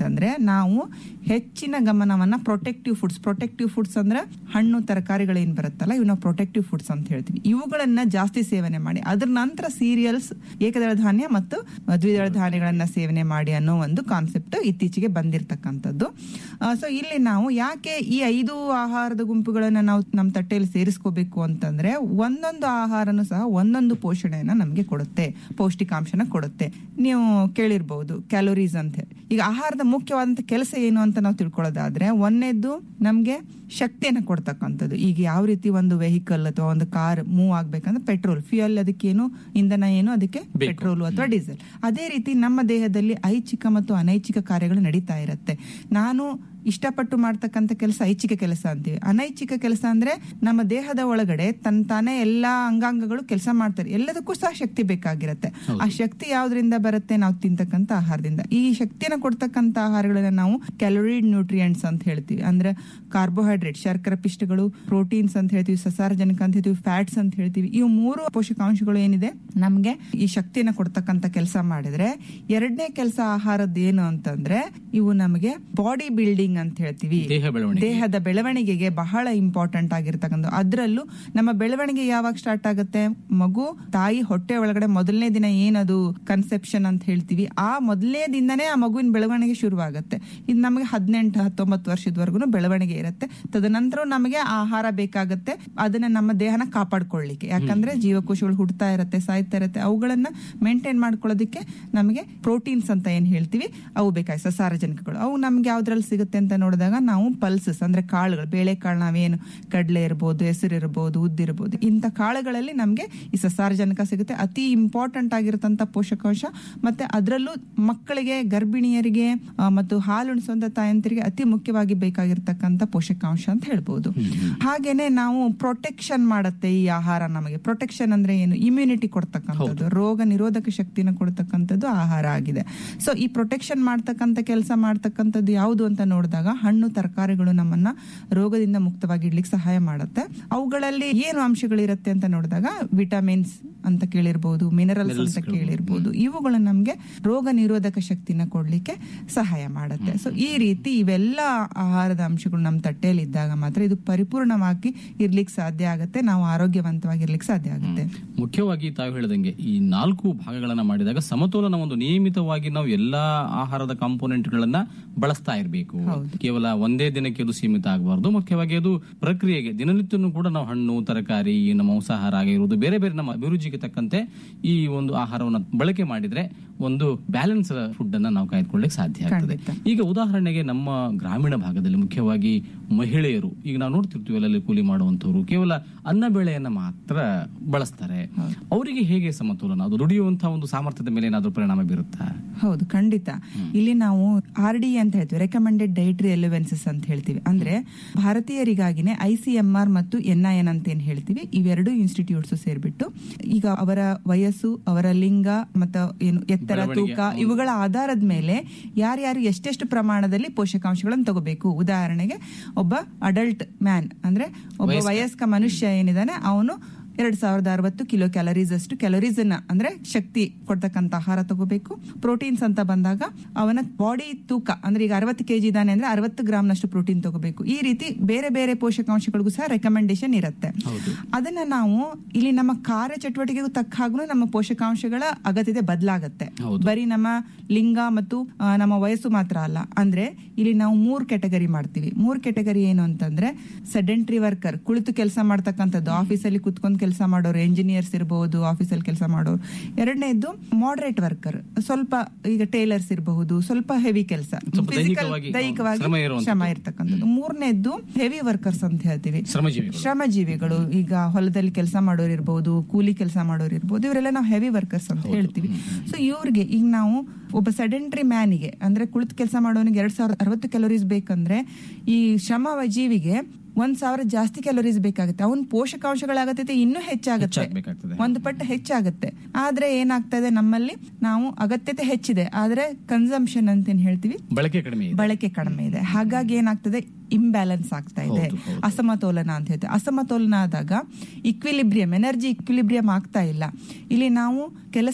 ಅಂತಂದ್ರೆ ನಾವು ಹೆಚ್ಚಿನ ಗಮನವನ್ನ ಪ್ರೊಟೆಕ್ಟಿವ್ ಫುಡ್ಸ್ ಪ್ರೊಟೆಕ್ಟಿವ್ ಫುಡ್ಸ್ ಅಂದ್ರೆ ಹಣ್ಣು ತರಕಾರಿಗಳೇನ್ ಬರುತ್ತಲ್ಲ ಇವ್ ನಾವು ಪ್ರೊಟೆಕ್ಟಿವ್ ಫುಡ್ಸ್ ಅಂತ ಹೇಳ್ತೀವಿ ಇವುಗಳನ್ನ ಜಾಸ್ತಿ ಸೇವನೆ ಮಾಡಿ ಅದ್ರ ನಂತರ ಸೀರಿಯಲ್ಸ್ ಏಕದಳ ಧಾನ್ಯ ಮತ್ತು ದ್ವಿದಳ ಧಾನ್ಯಗಳನ್ನ ಸೇವನೆ ಮಾಡಿ ಅನ್ನೋ ಒಂದು ಕಾನ್ಸೆಪ್ಟ್ ಇತ್ತೀಚೆಗೆ ಬಂದಿರತಕ್ಕಂಥದ್ದು ಸೊ ಇಲ್ಲಿ ನಾವು ಯಾಕೆ ಈ ಐದು ಆಹಾರದ ಗುಂಪುಗಳನ್ನ ನಾವು ನಮ್ಮ ತಟ್ಟೆಯಲ್ಲಿ ಸೇರಿಸ್ಕೋಬೇಕು ಅಂತಂದ್ರೆ ಒಂದೊಂದು ಆಹಾರನು ಸಹ ಒಂದೊಂದು ಪೋಷಣೆಯನ್ನ ನಮಗೆ ಕೊಡುತ್ತೆ ಪೌಷ್ಟಿಕಾಂಶನ ಕೊಡುತ್ತೆ ನೀವು ಕೇಳಿರ್ಬಹುದು ಕ್ಯಾಲೋರೀಸ್ ಅಂತ ಹೇಳಿ. ಈಗ ಆಹಾರದ ಮುಖ್ಯವಾದಂತ ಕೆಲಸ ಏನು ಅಂತ ನಾವು ತಿಳ್ಕೊಳ್ಳೋದಾದ್ರೆ ಒಂದನೇದ್ದು ನಮ್ಗೆ ಶಕ್ತಿಯನ್ನ ಕೊಡ್ತಕ್ಕಂಥದ್ದು ಈಗ ಯಾವ ರೀತಿ ಒಂದು ವೆಹಿಕಲ್ ಅಥವಾ ಒಂದು ಕಾರ್ ಮೂವ್ ಆಗ್ಬೇಕಂದ್ರೆ ಪೆಟ್ರೋಲ್ ಫ್ಯೂಯಲ್ ಅದಕ್ಕೇನು ಇಂಧನ ಏನು ಅದಕ್ಕೆ ಪೆಟ್ರೋಲ್ ಅಥವಾ ಡೀಸೆಲ್ ಅದೇ ರೀತಿ ನಮ್ಮ ದೇಹದಲ್ಲಿ ಐಚ್ಛಿಕ ಮತ್ತು ಅನೈಚ್ಛಿಕ ಕಾರ್ಯಗಳು ನಡೀತಾ ಇರುತ್ತೆ ನಾನು ಇಷ್ಟಪಟ್ಟು ಮಾಡ್ತಕ್ಕಂಥ ಕೆಲಸ ಐಚ್ಛಿಕ ಕೆಲಸ ಅಂತೀವಿ ಅನೈಚ್ಛಿಕ ಕೆಲಸ ಅಂದ್ರೆ ನಮ್ಮ ದೇಹದ ಒಳಗಡೆ ತನ್ ತಾನೇ ಎಲ್ಲಾ ಅಂಗಾಂಗಗಳು ಕೆಲಸ ಮಾಡ್ತಾರೆ ಎಲ್ಲದಕ್ಕೂ ಸಹ ಶಕ್ತಿ ಬೇಕಾಗಿರುತ್ತೆ ಆ ಶಕ್ತಿ ಯಾವ್ದ್ರಿಂದ ಬರುತ್ತೆ ನಾವು ತಿಂತಕ್ಕಂಥ ಆಹಾರದಿಂದ ಈ ಶಕ್ತಿನ ಕೊಡ್ತಕ್ಕಂಥ ಆಹಾರಗಳನ್ನ ನಾವು ಕ್ಯಾಲೋರಿ ನ್ಯೂಟ್ರಿಯೆಂಟ್ಸ್ ಅಂತ ಹೇಳ್ತೀವಿ ಅಂದ್ರೆ ಕಾರ್ಬೋಹೈಡ್ರೇಟ್ ಶರ್ಕರ ಪಿಷ್ಟಗಳು ಪ್ರೋಟೀನ್ಸ್ ಅಂತ ಹೇಳ್ತೀವಿ ಸಸಾರಜನಕ ಅಂತ ಹೇಳ್ತೀವಿ ಫ್ಯಾಟ್ಸ್ ಅಂತ ಹೇಳ್ತೀವಿ ಇವು ಮೂರು ಪೋಷಕಾಂಶಗಳು ಏನಿದೆ ನಮ್ಗೆ ಈ ಶಕ್ತಿನ ಕೊಡ್ತಕ್ಕಂಥ ಕೆಲಸ ಮಾಡಿದ್ರೆ ಎರಡನೇ ಕೆಲಸ ಆಹಾರದ್ದು ಏನು ಅಂತಂದ್ರೆ ಇವು ನಮಗೆ ಬಾಡಿ ಬಿಲ್ಡಿಂಗ್ ಅಂತ ಹೇಳ್ತೀವಿ ದೇಹ ಬೆಳವಣಿಗೆ. ದೇಹದ ಬೆಳವಣಿಗೆಗೆ ಬಹಳ ಇಂಪಾರ್ಟೆಂಟ್ ಆಗಿರ್ತಕ್ಕಂಥ ಅದ್ರಲ್ಲೂ ನಮ್ಮ ಬೆಳವಣಿಗೆ ಯಾವಾಗ ಸ್ಟಾರ್ಟ್ ಆಗುತ್ತೆ ಮಗು ತಾಯಿ ಹೊಟ್ಟೆ ಒಳಗಡೆ ಮೊದಲನೇ ದಿನ ಏನದು ಕನ್ಸೆಪ್ಷನ್ ಅಂತ ಹೇಳ್ತೀವಿ ಆ ಮೊದಲನೇ ದಿನನೇ ಆ ಮಗುವಿನ ಬೆಳವಣಿಗೆ ಶುರುವಾಗುತ್ತೆ ಇದು ನಮಗೆ ಹದಿನೆಂಟು ಹತ್ತೊಂಬತ್ತು ವರ್ಷದವರೆಗೂ ಬೆಳವಣಿಗೆ ಇರುತ್ತೆ ತದನಂತರ ನಮಗೆ ಆಹಾರ ಬೇಕಾಗುತ್ತೆ ಅದನ್ನ ನಮ್ಮ ದೇಹನ ಕಾಪಾಡ್ಕೊಳ್ಳಿಕ್ಕೆ ಯಾಕಂದ್ರೆ ಜೀವಕೋಶಗಳು ಹುಡ್ತಾ ಇರುತ್ತೆ ಸಾಯ್ತಾ ಇರುತ್ತೆ ಅವುಗಳನ್ನ ಮೇಂಟೈನ್ ಮಾಡ್ಕೊಳ್ಳೋದಕ್ಕೆ ನಮಗೆ ಪ್ರೋಟೀನ್ಸ್ ಅಂತ ಏನ್ ಹೇಳ್ತೀವಿ ಅವು ಬೇಕಾಗಿ ಸಸಾರಜನಕಗಳು ಅವು ನಮ್ಗೆ ಯಾವ್ದ್ರಲ್ಲಿ ಸಿಗುತ್ತೆ ಅಂತ ನೋಡಿದಾಗ ನಾವು ಪಲ್ಸಸ್ ಅಂದ್ರೆ ಕಾಳುಗಳು ಬೇಳೆ ಕಾಳು ನಾವೇನು ಕಡಲೆ ಇರ್ಬೋದು ಹೆಸರು ಇರ್ಬೋದು ಉದ್ದಿರ್ಬೋದು ಇಂಥ ಕಾಳುಗಳಲ್ಲಿ ನಮ್ಗೆ ಈ ಸಸಾರಜನಕ ಸಿಗುತ್ತೆ ಅತಿ ಇಂಪಾರ್ಟೆಂಟ್ ಆಗಿರತಂತ ಪೋಷಕಾಂಶ ಮತ್ತೆ ಅದರಲ್ಲೂ ಮಕ್ಕಳಿಗೆ ಗರ್ಭಿಣಿಯರಿಗೆ ಆ, ಮತ್ತು ಹಾಲುಣಿಸುವಂತ ತಾಯಂತರಿಗೆ ಅತಿ ಮುಖ್ಯವಾಗಿ ಬೇಕಾಗಿರ್ತಕ್ಕಂಥ ಪೋಷಕಾಂಶ ಅಂತ ಹೇಳ್ಬೋದು ಹಾಗೇನೆ ನಾವು ಪ್ರೊಟೆಕ್ಷನ್ ಮಾಡುತ್ತೆ ಈ ಆಹಾರ ನಮಗೆ ಪ್ರೊಟೆಕ್ಷನ್ ಅಂದ್ರೆ ಏನು ಇಮ್ಯುನಿಟಿ ಕೊಡ್ತಕ್ಕಂಥದ್ದು ರೋಗ ನಿರೋಧಕ ಶಕ್ತಿನ ಕೊಡ್ತಕ್ಕಂಥದ್ದು ಆಹಾರ ಆಗಿದೆ ಸೊ ಈ ಪ್ರೊಟೆಕ್ಷನ್ ಮಾಡ್ತಕ್ಕಂಥ ಕೆಲಸ ಮಾಡ್ತಕ್ಕಂಥದ್ದು ಯಾವುದು ಅಂತ ನೋಡಿದಾಗ ಹಣ್ಣು ತರಕಾರಿಗಳು ನಮ್ಮನ್ನ ರೋಗದಿಂದ ಮುಕ್ತವಾಗಿ ಇಡ್ಲಿಕ್ಕೆ ಸಹಾಯ ಮಾಡುತ್ತೆ ಅವುಗಳಲ್ಲಿ ಏನು ಅಂಶಗಳಿರುತ್ತೆ ಅಂತ ನೋಡಿದಾಗ ವಿಟಮಿನ್ಸ್ ಅಂತ ಕೇಳಿರ್ಬೋದು ಮಿನರಲ್ಸ್ ಅಂತ ಕೇಳಿರ್ಬೋದು ಇವುಗಳು ನಮ್ಗೆ ರೋಗ ನಿರೋಧಕ ಶಕ್ತಿನ ಕೊಡ್ಲಿಕ್ಕೆ ಸಹಾಯ ಮಾಡುತ್ತೆ ಸೊ ಈ ರೀತಿ ಇವೆಲ್ಲ ಆಹಾರದ ಅಂಶಗಳು ನಮ್ಮ ತಟ್ಟೆಯಲ್ಲಿ ಇದ್ದಾಗ ಮಾತ್ರ ಇದು ಪರಿಪೂರ್ಣವಾಗಿ ಇರ್ಲಿಕ್ಕೆ ಸಾಧ್ಯ ಆಗುತ್ತೆ ನಾವು ಆರೋಗ್ಯವಂತವಾಗಿರ್ಲಿಕ್ಕೆ ಸಾಧ್ಯ ಆಗುತ್ತೆ ಮುಖ್ಯವಾಗಿ ತಾವು ಹೇಳಿದಂಗೆ ಈ ನಾಲ್ಕು ಭಾಗಗಳನ್ನ ಮಾಡಿದಾಗ ಸಮತೋಲನ ಒಂದು ನಿಯಮಿತವಾಗಿ ನಾವು ಎಲ್ಲಾ ಆಹಾರದ ಕಾಂಪೋನೆಂಟ್ ಗಳನ್ನ ಬಳಸ್ತಾ ಇರಬೇಕು ಕೇವಲ ಒಂದೇ ದಿನಕ್ಕೆ ಅದು ಸೀಮಿತ ಆಗಬಾರ್ದು ಮುಖ್ಯವಾಗಿ ಅದು ಪ್ರಕ್ರಿಯೆಗೆ ದಿನನಿತ್ಯನೂ ಕೂಡ ನಾವು ಹಣ್ಣು ತರಕಾರಿ ನಮ್ಮ ಮಾಂಸಾಹಾರ ಆಗಿರುವುದು ಬೇರೆ ಬೇರೆ ನಮ್ಮ ಅಭಿರುಚಿಗೆ ತಕ್ಕಂತೆ ಈ ಒಂದು ಆಹಾರವನ್ನು ಬಳಕೆ ಮಾಡಿದ್ರೆ ಒಂದು ಬ್ಯಾಲೆನ್ಸ್ ಫುಡ್ ಅನ್ನ ನಾವು ಕಾಯ್ದುಕೊಳ್ಳಿಕ್ಕೆ ಸಾಧ್ಯ ಆಗ್ತದೆ ಈಗ ಉದಾಹರಣೆಗೆ ನಮ್ಮ ಗ್ರಾಮೀಣ ಭಾಗದಲ್ಲಿ ಮುಖ್ಯವಾಗಿ ಮಹಿಳೆಯರು ಈಗ ನಾವು ನೋಡ್ತಿರ್ತೀವಿ ಅಲ್ಲಲ್ಲಿ ಕೂಲಿ ಮಾಡುವಂತವ್ರು ಕೇವಲ ಅನ್ನ ಬೇಳೆಯನ್ನ ಮಾತ್ರ ಬಳಸ್ತಾರೆ ಅವರಿಗೆ ಹೇಗೆ ಸಮತೋಲನ ಅದು ದುಡಿಯುವಂತಹ ಒಂದು ಸಾಮರ್ಥ್ಯದ ಮೇಲೆ ಏನಾದ್ರೂ ಪರಿಣಾಮ ಬೀರುತ್ತಾ ಹೌದು ಖಂಡಿತ ಇಲ್ಲಿ ನಾವು ಆರ್ ಡಿ ಅಂತ ಹೇಳ್ತೀವಿ ರೆಕಮೆಂಡೆಡ್ ಡೈಟ್ರಿ ಎಲಿವೆನ್ಸಸ್ ಅಂತ ಹೇಳ್ತೀವಿ ಅಂದ್ರೆ ಭಾರತೀಯರಿಗಾಗಿನೇ ಐ ಸಿ ಎಂ ಆರ್ ಮತ್ತು ಎನ್ ಐ ಎನ್ ಅಂತ ಏನ್ ಹೇಳ್ತೀವಿ ಇವೆರಡು ಇನ್ಸ್ಟಿಟ್ಯೂಟ್ಸ್ ಸೇರ್ಬಿಟ್ಟು ಈಗ ಅವರ ವಯಸ್ಸು ಅವರ ಲಿಂಗ ಮತ್ತು ಏನು ಎತ್ತರ ತೂಕ ಇವುಗಳ ಆಧಾರದ ಮೇಲೆ ಯಾರ್ಯಾರು ಎಷ್ಟೆಷ್ಟು ಪ್ರಮಾಣದಲ್ಲಿ ಪೋಷಕಾಂಶಗಳನ್ನು ತಗೋಬೇಕು ಉದಾಹರಣೆಗೆ ಒಬ್ಬ ಅಡಲ್ಟ್ ಮ್ಯಾನ್ ಅಂದ್ರೆ ಒಬ್ಬ ವಯಸ್ಕ ಮನುಷ್ಯ ಏನಿದಾನೆ ಅವನು ಎರಡ್ ಸಾವಿರದ ಅರವತ್ತು ಕಿಲೋ ಕ್ಯಾಲರೀಸ್ ಅಷ್ಟು ಕ್ಯಾಲರೀಸ್ ಅನ್ನ ಅಂದ್ರೆ ಶಕ್ತಿ ಕೊಡ್ತಕ್ಕಂತ ಆಹಾರ ತಗೋಬೇಕು ಪ್ರೋಟೀನ್ಸ್ ಅಂತ ಬಂದಾಗ ಅವನ ಬಾಡಿ ತೂಕ ಅಂದ್ರೆ ಈಗ ಅರವತ್ತು ಕೆಜಿ ಇದಾನೆ ಅಂದ್ರೆ ಅರವತ್ತು ಗ್ರಾಮ್ ನಷ್ಟು ಪ್ರೋಟೀನ್ ತಗೋಬೇಕು ಈ ರೀತಿ ಬೇರೆ ಬೇರೆ ಪೋಷಕಾಂಶಗಳಿಗೂ ಸಹ ರೆಕಮೆಂಡೇಶನ್ ಇರುತ್ತೆ ಅದನ್ನ ನಾವು ಇಲ್ಲಿ ನಮ್ಮ ಕಾರ್ಯ ಚಟುವಟಿಕೆಗೂ ತಕ್ಕ ಹಾಗೂ ನಮ್ಮ ಪೋಷಕಾಂಶಗಳ ಅಗತ್ಯತೆ ಬದಲಾಗತ್ತೆ ಬರೀ ನಮ್ಮ ಲಿಂಗ ಮತ್ತು ಆ, ನಮ್ಮ ವಯಸ್ಸು ಮಾತ್ರ ಅಲ್ಲ ಅಂದ್ರೆ ಇಲ್ಲಿ ನಾವು ಮೂರ್ ಕೆಟಗರಿ ಮಾಡ್ತೀವಿ ಮೂರ್ ಕೆಟಗರಿ ಏನು ಅಂತಂದ್ರೆ ಸೆಡೆಂಟ್ರಿ ವರ್ಕರ್ ಕುಳಿತು ಕೆಲಸ ಮಾಡ್ತಕ್ಕಂಥದ್ದು ಆಫೀಸಲ್ಲಿ ಕುತ್ಕೊಂಡು ಕೆಲಸ ಮಾಡೋರು ಎಂಜಿನಿಯರ್ಸ್ ಇರಬಹುದು ಆಫೀಸಲ್ಲಿ ಕೆಲಸ ಮಾಡೋರು ಎರಡನೇದು ಮಾಡರೇಟ್ ವರ್ಕರ್ ಸ್ವಲ್ಪ ಈಗ ಟೇಲರ್ಸ್ ಇರಬಹುದು ಸ್ವಲ್ಪ ಹೆವಿ ಕೆಲಸ ದೈಹಿಕವಾಗಿ, ದೈಹಿಕವಾಗಿ ಶ್ರಮ ಇರುವಂಥದ್ದು. ಶ್ರಮ ಇರ್ತಕ್ಕಂಥದ್ದು ಮೂರನೇದ್ದು ಹೆವಿ ವರ್ಕರ್ಸ್ ಅಂತ ಹೇಳ್ತೀವಿ ಶ್ರಮಜೀವಿಗಳು. ಶ್ರಮಜೀವಿಗಳು ಈಗ ಹೊಲದಲ್ಲಿ ಕೆಲಸ ಮಾಡೋರು ಇರ್ಬೋದು ಕೂಲಿ ಕೆಲಸ ಮಾಡೋರು ಇರ್ಬೋದು ಇವರೆಲ್ಲ ನಾವು ಹೆವಿ ವರ್ಕರ್ಸ್ ಅಂತ ಹೇಳ್ತೀವಿ ಸೊ ಇವ್ರಿಗೆ ಈಗ ನಾವು ಒಬ್ಬ ಸೆಡೆಂಟ್ರಿ ಮ್ಯಾನಿಗೆ ಅಂದ್ರೆ ಕುಳಿತು ಕೆಲಸ ಮಾಡೋನಿಗೆ ಎರಡ್ ಸಾವಿರದ ಅರವತ್ತು ಕ್ಯಾಲೋರೀಸ್ ಬೇಕಂದ್ರೆ ಈ ಶ್ರಮ ಜೀವಿಗೆ ಒಂದ್ ಸಾವಿರ ಜಾಸ್ತಿ ಕ್ಯಾಲೋರೀಸ್ ಬೇಕಾಗುತ್ತೆ ಅವನ್ ಪೋಷಕಾಂಶಗಳ ಅಗತ್ಯತೆ ಇನ್ನೂ ಹೆಚ್ಚಾಗುತ್ತೆ ಹೆಚ್ಚಾಗ್ಬೇಕಾಗ್ತದೆ. ಒಂದು ಪಟ್ಟು ಹೆಚ್ಚಾಗುತ್ತೆ ಆದ್ರೆ ಏನಾಗ್ತಾ ಇದೆ ನಮ್ಮಲ್ಲಿ ನಾವು ಅಗತ್ಯತೆ ಹೆಚ್ಚಿದೆ ಆದ್ರೆ ಕನ್ಸಂಪ್ಷನ್ ಅಂತ ಏನ್ ಹೇಳ್ತೀವಿ ಬಳಕೆ ಕಡಿಮೆ ಇದೆ ಬಳಕೆ ಕಡಿಮೆ ಇದೆ ಹಾಗಾಗಿ ಏನಾಗ್ತದೆ ಇಂಬ್ಯಾಲೆನ್ಸ್ ಆಗ್ತಾ ಇದೆ ಹೌದು, ಹೌದು. ಅಸಮತೋಲನ ಅಂತ ಹೇಳ್ತೀವಿ ಅಸಮತೋಲನ ಆದಾಗ ಇಕ್ವಿಲಿಬ್ರಿಯಂ ಎನರ್ಜಿ ಇಕ್ವಿಲಿಬ್ರಿಯಂ ಆಗ್ತಾ ಇಲ್ಲ ಇಲ್ಲಿ ನಾವು ಕೆಲಸ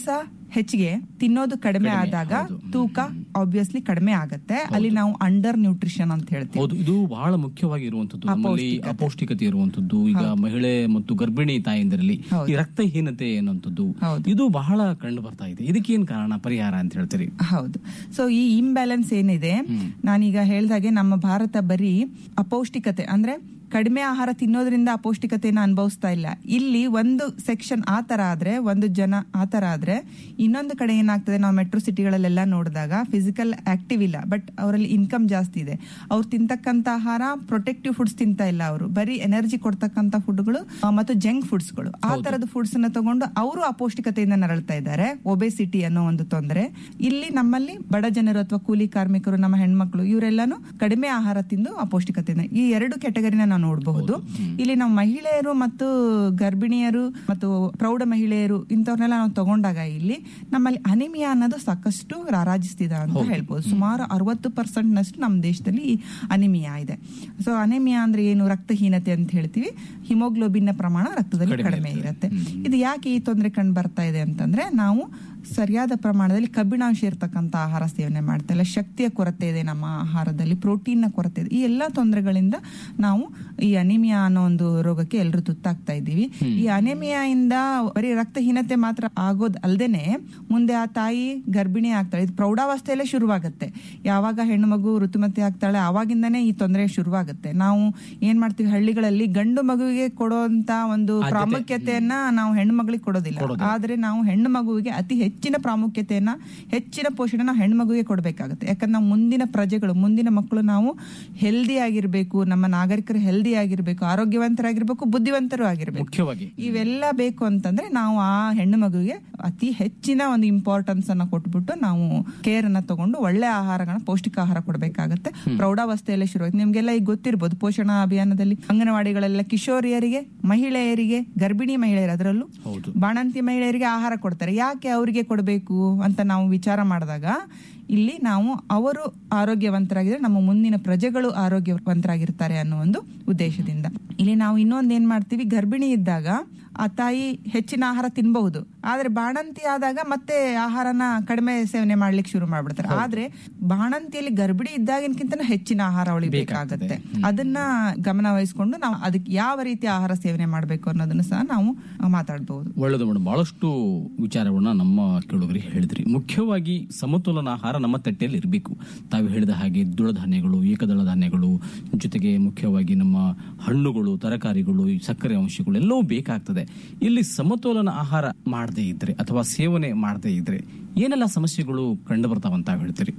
ಹೆಚ್ಚಿಗೆ ತಿನ್ನೋದು ಕಡಿಮೆ ಆದಾಗ ತೂಕ ಆಬ್ವಿಯಸ್ಲಿ ಕಡಿಮೆ ಆಗತ್ತೆ ಅಲ್ಲಿ ನಾವು ಅಂಡರ್ ನ್ಯೂಟ್ರಿಷನ್ ಅಂತ ಹೇಳ್ತೀವಿ ಹೌದು ಇದು ಬಹಳ ಮುಖ್ಯವಾಗಿ ಇರುವಂತದ್ದು ನಮ್ಮಲ್ಲಿ ಅಪೌಷ್ಟಿಕತೆ ಇರುವಂತದ್ದು ಈಗ ಮಹಿಳೆ ಮತ್ತು ಗರ್ಭಿಣಿ ತಾಯಂದಿರಲ್ಲಿ ಈ ರಕ್ತಹೀನತೆ ಅನ್ನುವಂಥದ್ದು ಇದು ಬಹಳ ಕಂಡು ಬರ್ತಾ ಇದೆ ಇದಕ್ಕೇನ್ ಕಾರಣ ಪರಿಹಾರ ಅಂತ ಹೇಳ್ತೀರಿ ಹೌದು ಸೊ ಈ ಇಂಬ್ಯಾಲೆನ್ಸ್ ಏನಿದೆ ನಾನೀಗ ಹೇಳ್ದಾಗೆ ನಮ್ಮ ಭಾರತ ಬರೀ ಅಪೌಷ್ಟಿಕತೆ ಅಂದ್ರೆ ಕಡಿಮೆ ಆಹಾರ ತಿನ್ನೋದ್ರಿಂದ ಅಪೌಷ್ಟಿಕತೆಯನ್ನು ಅನುಭವಿಸ್ತಾ ಇಲ್ಲ ಇಲ್ಲಿ ಒಂದು ಸೆಕ್ಷನ್ ಆ ತರ ಆದ್ರೆ ಒಂದು ಜನ ಆ ತರ ಆದ್ರೆ ಇನ್ನೊಂದು ಕಡೆ ಏನಾಗ್ತದೆ ನಾವು ಮೆಟ್ರೋ ಸಿಟಿಗಳಲ್ಲೆಲ್ಲ ನೋಡಿದಾಗ ಫಿಸಿಕಲ್ ಆಕ್ಟಿವ್ ಇಲ್ಲ ಬಟ್ ಅವರಲ್ಲಿ ಇನ್ಕಮ್ ಜಾಸ್ತಿ ಇದೆ ಅವ್ರು ತಿಂತಕ್ಕಂತ ಆಹಾರ ಪ್ರೊಟೆಕ್ಟಿವ್ ಫುಡ್ಸ್ ತಿಂತಾ ಇಲ್ಲ ಅವರು ಬರೀ ಎನರ್ಜಿ ಕೊಡ್ತಕ್ಕಂತ ಫುಡ್ಗಳು ಮತ್ತು ಜಂಕ್ ಫುಡ್ಸ್ಗಳು ಆ ತರದ ಫುಡ್ಸ್ ಅನ್ನ ತಗೊಂಡು ಅವರು ಅಪೌಷ್ಟಿಕತೆಯಿಂದ ನರಳ್ತಾ ಇದ್ದಾರೆ ಒಬೆಸಿಟಿ ಅನ್ನೋ ಒಂದು ತೊಂದರೆ ಇಲ್ಲಿ ನಮ್ಮಲ್ಲಿ ಬಡ ಜನರು ಅಥವಾ ಕೂಲಿ ಕಾರ್ಮಿಕರು ನಮ್ಮ ಹೆಣ್ಮಕ್ಳು ಇವರೆಲ್ಲಾನು ಕಡಿಮೆ ಆಹಾರ ತಿಂದು ಅಪೌಷ್ಟಿಕತೆಯಿಂದ ಈ ಎರಡು ಕೆಟಗರಿನ ನಾವು ನೋಡಬಹುದು ಇಲ್ಲಿ ನಾವು ಮಹಿಳೆಯರು ಮತ್ತು ಗರ್ಭಿಣಿಯರು ಮತ್ತು ಪ್ರೌಢ ಮಹಿಳೆಯರು ಇಂಥವ್ರನ್ನೆಲ್ಲ ನಾವು ತಗೊಂಡಾಗ ಇಲ್ಲಿ ನಮ್ಮಲ್ಲಿ ಅನಿಮಿಯಾ ಅನ್ನೋದು ಸಾಕಷ್ಟು ರಾರಾಜಿಸ್ತಿದೆ ಅಂತ ಹೇಳ್ಬೋದು ಸುಮಾರು ಅರವತ್ತು ಪರ್ಸೆಂಟ್ ನಷ್ಟು ನಮ್ಮ ದೇಶದಲ್ಲಿ ಈ ಅನಿಮಿಯಾ ಇದೆ ಸೊ ಅನಿಮಿಯಾ ಅಂದ್ರೆ ಏನು ರಕ್ತಹೀನತೆ ಅಂತ ಹೇಳ್ತೀವಿ ಹಿಮೋಗ್ಲೋಬಿನ್ ಪ್ರಮಾಣ ರಕ್ತದಲ್ಲಿ ಕಡಿಮೆ ಇರುತ್ತೆ ಇದು ಯಾಕೆ ಈ ತೊಂದರೆ ಕಂಡು ಬರ್ತಾ ಇದೆ ಅಂತಂದ್ರೆ ನಾವು ಸರಿಯಾದ ಪ್ರಮಾಣದಲ್ಲಿ ಕಬ್ಬಿಣಾಂಶ ಇರತಕ್ಕಂತ ಆಹಾರ ಸೇವನೆ ಮಾಡ್ತಾ ಇಲ್ಲ ಶಕ್ತಿಯ ಕೊರತೆ ಇದೆ ನಮ್ಮ ಆಹಾರದಲ್ಲಿ ಪ್ರೋಟೀನ್ ನ ಕೊರತೆ ಇದೆ ಈ ಎಲ್ಲಾ ತೊಂದರೆಗಳಿಂದ ನಾವು ಈ ಅನಿಮಿಯಾ ಅನ್ನೋ ಒಂದು ರೋಗಕ್ಕೆ ಎಲ್ಲರೂ ತುತ್ತಾಗ್ತಾ ಇದ್ದೀವಿ ಈ ಅನಿಮಿಯಾ ಇಂದ ಬರೀ ರಕ್ತಹೀನತೆ ಮಾತ್ರ ಆಗೋದ್ ಅಲ್ದೇನೆ ಮುಂದೆ ಆ ತಾಯಿ ಗರ್ಭಿಣಿ ಆಗ್ತಾಳೆ ಇದು ಪ್ರೌಢಾವಸ್ಥೆಯಲ್ಲೇ ಶುರುವಾಗುತ್ತೆ ಯಾವಾಗ ಹೆಣ್ಣು ಮಗು ಋತುಮತಿ ಆಗ್ತಾಳೆ ಆವಾಗಿಂದಾನೇ ಈ ತೊಂದರೆ ಶುರುವಾಗುತ್ತೆ ನಾವು ಏನ್ ಮಾಡ್ತೀವಿ ಹಳ್ಳಿಗಳಲ್ಲಿ ಗಂಡು ಮಗುವಿಗೆ ಕೊಡುವಂತ ಒಂದು ಪ್ರಾಮುಖ್ಯತೆಯನ್ನ ನಾವು ಹೆಣ್ಣು ಮಗಳಿಗೆ ಕೊಡೋದಿಲ್ಲ ಆದ್ರೆ ನಾವು ಹೆಣ್ಣು ಮಗುವಿಗೆ ಅತಿ ಹೆಚ್ಚಿನ ಪ್ರಾಮುಖ್ಯತೆಯನ್ನ ಹೆಚ್ಚಿನ ಪೋಷಣೆ ನಾವು ಹೆಣ್ಣು ಮಗುವಿಗೆ ಕೊಡಬೇಕಾಗುತ್ತೆ ಯಾಕಂದ್ರೆ ನಾವು ಮುಂದಿನ ಪ್ರಜೆಗಳು ಮುಂದಿನ ಮಕ್ಕಳು ನಾವು ಹೆಲ್ದಿ ಆಗಿರ್ಬೇಕು ನಮ್ಮ ನಾಗರಿಕರು ಹೆಲ್ದಿ ಆಗಿರ್ಬೇಕು ಆರೋಗ್ಯವಂತರಾಗಿರ್ಬೇಕು ಬುದ್ಧಿವಂತರು ಆಗಿರ್ಬೇಕು ಮುಖ್ಯವಾಗಿ ಇವೆಲ್ಲ ಬೇಕು ಅಂತಂದ್ರೆ ನಾವು ಆ ಹೆಣ್ಣು ಮಗುವಿಗೆ ಅತಿ ಹೆಚ್ಚಿನ ಒಂದು ಇಂಪಾರ್ಟೆನ್ಸ್ ಅನ್ನ ಕೊಟ್ಬಿಟ್ಟು ನಾವು ಕೇರ್ ಅನ್ನ ತಗೊಂಡು ಒಳ್ಳೆ ಆಹಾರಗಳನ್ನ ಪೌಷ್ಟಿಕ ಆಹಾರ ಕೊಡಬೇಕಾಗತ್ತೆ ಪ್ರೌಢಾವಸ್ಥೆಯಲ್ಲೇ ಶುರು ನಿಮ್ಗೆಲ್ಲ ಈಗ ಗೊತ್ತಿರ್ಬೋದು ಪೋಷಣಾ ಅಭಿಯಾನದಲ್ಲಿ ಅಂಗನವಾಡಿಗಳೆಲ್ಲ ಕಿಶೋರಿಯರಿಗೆ ಮಹಿಳೆಯರಿಗೆ ಗರ್ಭಿಣಿ ಮಹಿಳೆಯರು ಅದರಲ್ಲೂ ಬಾಣಂತಿ ಮಹಿಳೆಯರಿಗೆ ಆಹಾರ ಕೊಡ್ತಾರೆ ಯಾಕೆ ಅವರಿಗೆ ಕೊಡಬೇಕು ಅಂತ ನಾವು ವಿಚಾರ ಮಾಡಿದಾಗ ಇಲ್ಲಿ ನಾವು ಅವರು ಆರೋಗ್ಯವಂತರಾಗಿದ್ರೆ ನಮ್ಮ ಮುಂದಿನ ಪ್ರಜೆಗಳು ಆರೋಗ್ಯವಂತರಾಗಿರ್ತಾರೆ ಅನ್ನೋ ಒಂದು ಉದ್ದೇಶದಿಂದ ಇಲ್ಲಿ ನಾವು ಇನ್ನೊಂದ್ ಏನ್ ಮಾಡ್ತೀವಿ ಗರ್ಭಿಣಿ ಇದ್ದಾಗ ಆ ತಾಯಿ ಹೆಚ್ಚಿನ ಆಹಾರ ತಿನ್ಬಹುದು ಆದ್ರೆ ಬಾಣಂತಿ ಆದಾಗ ಮತ್ತೆ ಆಹಾರನ ಕಡಿಮೆ ಸೇವನೆ ಮಾಡ್ಲಿಕ್ಕೆ ಶುರು ಮಾಡ್ಬಿಡ್ತಾರೆ ಆದ್ರೆ ಬಾಣಂತಿಯಲ್ಲಿ ಗರ್ಭಿಣಿ ಇದ್ದಾಗಿನಕ್ಕಿಂತ ಹೆಚ್ಚಿನ ಆಹಾರ ಅವಳಿಗೆ ಬೇಕಾಗತ್ತೆ ಅದನ್ನ ಗಮನ ವಹಿಸ್ಕೊಂಡು ನಾವು ಅದಕ್ಕೆ ಯಾವ ರೀತಿ ಆಹಾರ ಸೇವನೆ ಮಾಡ್ಬೇಕು ಅನ್ನೋದನ್ನ ಸಹ ನಾವು ಮಾತಾಡಬಹುದು ಒಳ್ಳೆಯದು ಮೇಡಮ್ ಬಹಳಷ್ಟು ವಿಚಾರವನ್ನ ನಮ್ಮ ಕೇಳುಗರಿಗೆ ಹೇಳಿದ್ರಿ ಮುಖ್ಯವಾಗಿ ಸಮತೋಲನ ಆಹಾರ ನಮ್ಮ ತಟ್ಟೆಯಲ್ಲಿ ಇರಬೇಕು ತಾವು ಹೇಳಿದ ಹಾಗೆ ದ್ವಿಳ ಧಾನ್ಯಗಳು ಏಕದಳ ಧಾನ್ಯಗಳು ಜೊತೆಗೆ ಮುಖ್ಯವಾಗಿ ನಮ್ಮ ಹಣ್ಣುಗಳು ತರಕಾರಿಗಳು ಈ ಸಕ್ಕರೆ ಅಂಶಗಳು ಎಲ್ಲವೂ ಬೇಕಾಗ್ತದೆ ಇಲ್ಲಿ ಸಮತೋಲನ ಆಹಾರ ಮಾಡದೇ ಇದ್ರೆ ಅಥವಾ ಸೇವನೆ ಮಾಡದೇ ಇದ್ರೆ ಏನೆಲ್ಲ ಸಮಸ್ಯೆಗಳು ಕಂಡು ಬರ್ತಾವಂತ ಹೇಳ್ತೀರಿ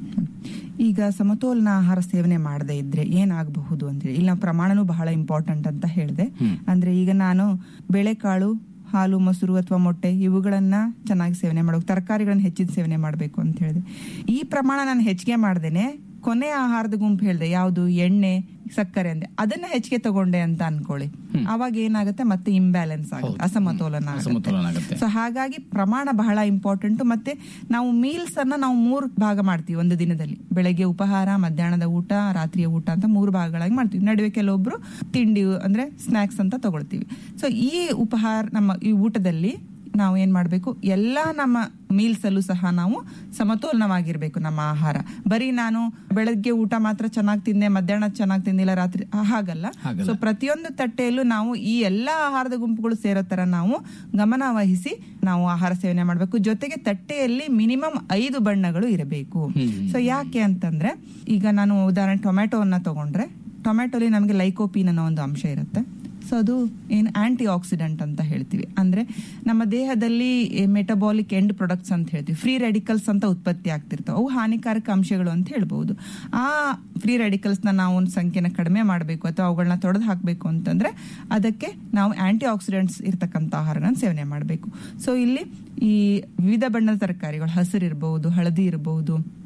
ಈಗ ಸಮತೋಲನ ಆಹಾರ ಸೇವನೆ ಮಾಡದೇ ಇದ್ರೆ ಏನಾಗಬಹುದು ಅಂದ್ರೆ ಇಲ್ಲಿ ನಾವು ಪ್ರಮಾಣನೂ ಬಹಳ ಇಂಪಾರ್ಟೆಂಟ್ ಅಂತ ಹೇಳಿದೆ ಅಂದ್ರೆ ಈಗ ನಾನು ಬೇಳೆಕಾಳು ಹಾಲು ಮೊಸರು ಅಥವಾ ಮೊಟ್ಟೆ ಇವುಗಳನ್ನ ಚೆನ್ನಾಗಿ ಸೇವನೆ ಮಾಡಬೇಕು ತರಕಾರಿಗಳನ್ನ ಹೆಚ್ಚಿನ ಸೇವನೆ ಮಾಡಬೇಕು ಅಂತ ಹೇಳಿದೆ ಈ ಪ್ರಮಾಣ ನಾನು ಹೆಚ್ಚಿಗೆ ಮಾಡ್ದೇನೆ ಕೊನೆ ಆಹಾರದ ಗುಂಪು ಹೇಳಿದೆ ಯಾವುದು ಎಣ್ಣೆ ಸಕ್ಕರೆ ಅಂದೆ ಅದನ್ನ ಹೆಚ್ಚಿಗೆ ತಗೊಂಡೆ ಅಂತ ಅನ್ಕೊಳ್ಳಿ ಅವಾಗ ಏನಾಗುತ್ತೆ ಮತ್ತೆ ಇಂಬ್ಯಾಲೆನ್ಸ್ ಆಗುತ್ತೆ ಅಸಮತೋಲನ ಅಸಮತೋಲನ ಆಗುತ್ತೆ. ಸೊ ಹಾಗಾಗಿ ಪ್ರಮಾಣ ಬಹಳ ಇಂಪಾರ್ಟೆಂಟ್ ಮತ್ತೆ ನಾವು ಮೀಲ್ಸ್ ಅನ್ನ ನಾವು ಮೂರು ಭಾಗ ಮಾಡ್ತೀವಿ ಒಂದು ದಿನದಲ್ಲಿ ಬೆಳಗ್ಗೆ ಉಪಹಾರ ಮಧ್ಯಾಹ್ನದ ಊಟ ರಾತ್ರಿಯ ಊಟ ಅಂತ ಮೂರು ಭಾಗಗಳಾಗಿ ಮಾಡ್ತೀವಿ ನಡುವೆ ಕೆಲವೊಬ್ರು ತಿಂಡಿ ಅಂದ್ರೆ ಸ್ನಾಕ್ಸ್ ಅಂತ ತಗೊಳ್ತೀವಿ ಸೊ ಈ ಉಪಹಾರ ನಮ್ಮ ಈ ಊಟದಲ್ಲಿ ನಾವು ಏನ್ ಮಾಡ್ಬೇಕು ಎಲ್ಲಾ ನಮ್ಮ ಮೀಲ್ಸ್ ಅಲ್ಲೂ ಸಹ ನಾವು ಸಮತೋಲನವಾಗಿರ್ಬೇಕು ನಮ್ಮ ಆಹಾರ ಬರೀ ನಾನು ಬೆಳಗ್ಗೆ ಊಟ ಮಾತ್ರ ಚೆನ್ನಾಗಿ ತಿಂದೆ ಮಧ್ಯಾಹ್ನ ಚೆನ್ನಾಗಿ ತಿಂದಿಲ್ಲ ರಾತ್ರಿ ಆ, ಹಾಗಲ್ಲ ಸೊ ಪ್ರತಿಯೊಂದು ತಟ್ಟೆಯಲ್ಲೂ ನಾವು ಈ ಎಲ್ಲಾ ಆಹಾರದ ಗುಂಪುಗಳು ಸೇರೋ ತರ ನಾವು ಗಮನ ವಹಿಸಿ ನಾವು ಆಹಾರ ಸೇವನೆ ಮಾಡಬೇಕು ಜೊತೆಗೆ ತಟ್ಟೆಯಲ್ಲಿ ಮಿನಿಮಮ್ ಐದು ಬಣ್ಣಗಳು ಇರಬೇಕು ಸೊ ಯಾಕೆ ಅಂತಂದ್ರೆ ಈಗ ನಾನು ಉದಾಹರಣೆ ಟೊಮೆಟೊವನ್ನ ತಗೊಂಡ್ರೆ ಟೊಮೆಟೊಲಿ ನಮಗೆ ಲೈಕೋಪೀನ್ ಅನ್ನೋ ಒಂದು ಅಂಶ ಇರುತ್ತೆ ಸೊ ಅದು ಏನು ಆಂಟಿ ಆಕ್ಸಿಡೆಂಟ್ ಅಂತ ಹೇಳ್ತೀವಿ ಅಂದ್ರೆ ನಮ್ಮ ದೇಹದಲ್ಲಿ ಮೆಟಬಾಲಿಕ್ ಎಂಡ್ ಪ್ರೊಡಕ್ಟ್ಸ್ ಅಂತ ಹೇಳ್ತೀವಿ ಫ್ರೀ ರೆಡಿಕಲ್ಸ್ ಅಂತ ಉತ್ಪತ್ತಿ ಆಗ್ತಿರ್ತಾವೆ ಅವು ಹಾನಿಕಾರಕ ಅಂಶಗಳು ಅಂತ ಹೇಳ್ಬಹುದು ಆ ಫ್ರೀ ರೆಡಿಕಲ್ಸ್ ನ ನಾವು ಒಂದು ಸಂಖ್ಯೆನ ಕಡಿಮೆ ಮಾಡಬೇಕು ಅಥವಾ ಅವುಗಳನ್ನ ತೊಡೆದು ಹಾಕಬೇಕು ಅಂತಂದ್ರೆ ಅದಕ್ಕೆ ನಾವು ಆಂಟಿ ಆಕ್ಸಿಡೆಂಟ್ಸ್ ಇರ್ತಕ್ಕಂಥ ಆಹಾರಗಳನ್ನ ಸೇವನೆ ಮಾಡಬೇಕು ಸೊ ಇಲ್ಲಿ ಈ ವಿವಿಧ ಬಣ್ಣದ ತರಕಾರಿಗಳು ಹಸಿರು ಇರಬಹುದು ಹಳದಿ ಇರಬಹುದು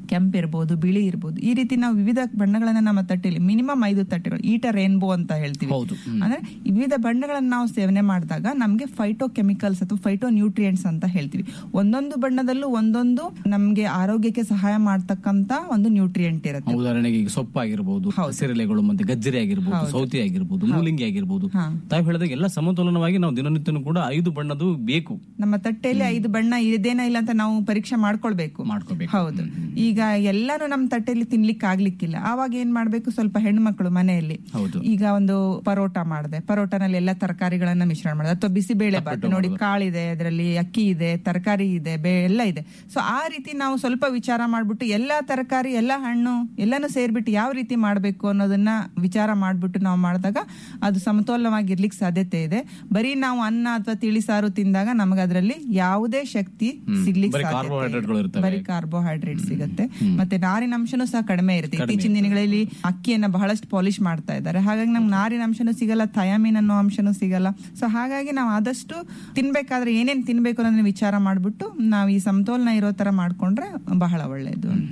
ಕೆಂಪು ಇರ್ಬೋದು ಬಿಳಿ ಇರ್ಬೋದು ಈ ರೀತಿ ನಾವು ವಿವಿಧ ಬಣ್ಣಗಳನ್ನ ನಮ್ಮ ತಟ್ಟೆಯಲ್ಲಿ ಮಿನಿಮಮ್ ಐದು ತಟ್ಟೆಗಳು ಈಟ ರೇನ್ಬೋ ಅಂತ ಹೇಳ್ತೀವಿ ಅಂದ್ರೆ ಈ ವಿವಿಧ ಬಣ್ಣಗಳನ್ನ ನಾವು ಸೇವನೆ ಮಾಡಿದಾಗ ನಮ್ಗೆ ಫೈಟೋ ಕೆಮಿಕಲ್ಸ್ ಅಥವಾ ಫೈಟೋ ನ್ಯೂಟ್ರಿಯೆಂಟ್ಸ್ ಅಂತ ಹೇಳ್ತೀವಿ ಒಂದೊಂದು ಬಣ್ಣದಲ್ಲೂ ಒಂದೊಂದು ನಮ್ಗೆ ಆರೋಗ್ಯಕ್ಕೆ ಸಹಾಯ ಮಾಡ್ತಕ್ಕಂತ ಒಂದು ನ್ಯೂಟ್ರಿಯೆಂಟ್ ಇರುತ್ತೆ ಉದಾಹರಣೆಗೆ ಈಗ ಸೊಪ್ಪಾಗಿರ್ಬೋದು ಹಸಿರೆಲೆಗಳು ಮತ್ತೆ ಗಜ್ಜರಿ ಆಗಿರ್ಬೋದು ಹೌದು. ಸೌತಿ ಆಗಿರ್ಬೋದು ಮೂಲಂಗಿ ಆಗಿರ್ಬೋದು ಹಾ. ತಾವು ಹೇಳಿದಾಗ ಎಲ್ಲ ಸಮತೋಲನವಾಗಿ ನಾವು ದಿನನಿತ್ಯನೂ ಕೂಡ ಐದು ಬಣ್ಣದ್ದು ಬೇಕು ನಮ್ಮ ತಟ್ಟೆಯಲ್ಲಿ ಐದು ಬಣ್ಣ ಇದೇನ ಇಲ್ಲ ಅಂತ ನಾವು ಪರೀಕ್ಷೆ ಮಾಡ್ಕೊಳ್ಬೇಕು ಮಾಡ್ಕೋಬೇಕು ಹೌದು ಈಗ ಎಲ್ಲಾನು ನಮ್ಮ ತಟ್ಟೆಯಲ್ಲಿ ತಿನ್ಲಿಕ್ಕೆ ಆಗ್ಲಿಕ್ಕಿಲ್ಲ ಆವಾಗ ಏನ್ ಮಾಡ್ಬೇಕು ಸ್ವಲ್ಪ ಹೆಣ್ಮಕ್ಳು ಮನೆಯಲ್ಲಿ ಹೌದು. ಈಗ ಒಂದು ಪರೋಟ ಮಾಡಿದೆ ಪರೋಟನಲ್ಲಿ ಎಲ್ಲ ತರಕಾರಿಗಳನ್ನ ಮಿಶ್ರಣ ಮಾಡಿದೆ ಅಥವಾ ಬಿಸಿಬೇಳೆ ಬಾತ್ ನೋಡಿ ಕಾಳಿದೆ ಅದರಲ್ಲಿ ಅಕ್ಕಿ ಇದೆ ತರಕಾರಿ ಇದೆ ಬೇ ಎಲ್ಲ ಇದೆ ಸೊ ಆ ರೀತಿ ನಾವು ಸ್ವಲ್ಪ ವಿಚಾರ ಮಾಡ್ಬಿಟ್ಟು ಎಲ್ಲಾ ತರಕಾರಿ ಎಲ್ಲಾ ಹಣ್ಣು ಎಲ್ಲಾನು ಸೇರ್ಬಿಟ್ಟು ಯಾವ ರೀತಿ ಮಾಡ್ಬೇಕು ಅನ್ನೋದನ್ನ ವಿಚಾರ ಮಾಡ್ಬಿಟ್ಟು ನಾವು ಮಾಡಿದಾಗ ಅದು ಸಮತೋಲನವಾಗಿರ್ಲಿಕ್ಕೆ ಸಾಧ್ಯತೆ ಇದೆ ಬರೀ ನಾವು ಅನ್ನ ಅಥವಾ ತಿಳಿ ಸಾರು ತಿಂದಾಗ ನಮಗೆ ಅದರಲ್ಲಿ ಯಾವುದೇ ಶಕ್ತಿ ಸಿಗ್ಲಿಕ್ಕೆ ಬರೀ ಸಾಧ್ಯತೆ ಕಾರ್ಬೋಹೈಡ್ರೇಟ್ಗಳು ಇಲ್ಲ. ಇರ್ತವೆ. ಬರೀ ಕಾರ್ಬೋಹೈಡ್ರೇಟ್ ಸಿಗುತ್ತೆ ಮತ್ತೆ ನಾರಿನಂಶನೂ ಸಹ ಕಡಿಮೆ ಇರುತ್ತೆ ಇತ್ತೀಚಿನ ದಿನಗಳಲ್ಲಿ ಅಕ್ಕಿಯನ್ನ ಬಹಳಷ್ಟು ಪಾಲಿಶ್ ಮಾಡ್ತಾ ಇದ್ದಾರೆ ಹಾಗಾಗಿ ನಮ್ಗೆ ನಾರಿನಂಶನೂ ಸಿಗಲ್ಲ ಥಯಾಮಿನ್ ಅನ್ನೋ ಅಂಶನೂ ಸಿಗಲ್ಲ ಸೊ ಹಾಗಾಗಿ ನಾವು ಆದಷ್ಟು ತಿನ್ಬೇಕಾದ್ರೆ ಏನೇನ್ ತಿನ್ಬೇಕು ಅನ್ನೋದನ್ನ ವಿಚಾರ ಮಾಡ್ಬಿಟ್ಟು ನಾವು ಈ ಸಮತೋಲನ ಇರೋ ತರ ಮಾಡ್ಕೊಂಡ್ರೆ ಬಹಳ ಒಳ್ಳೇದು ಅಂತ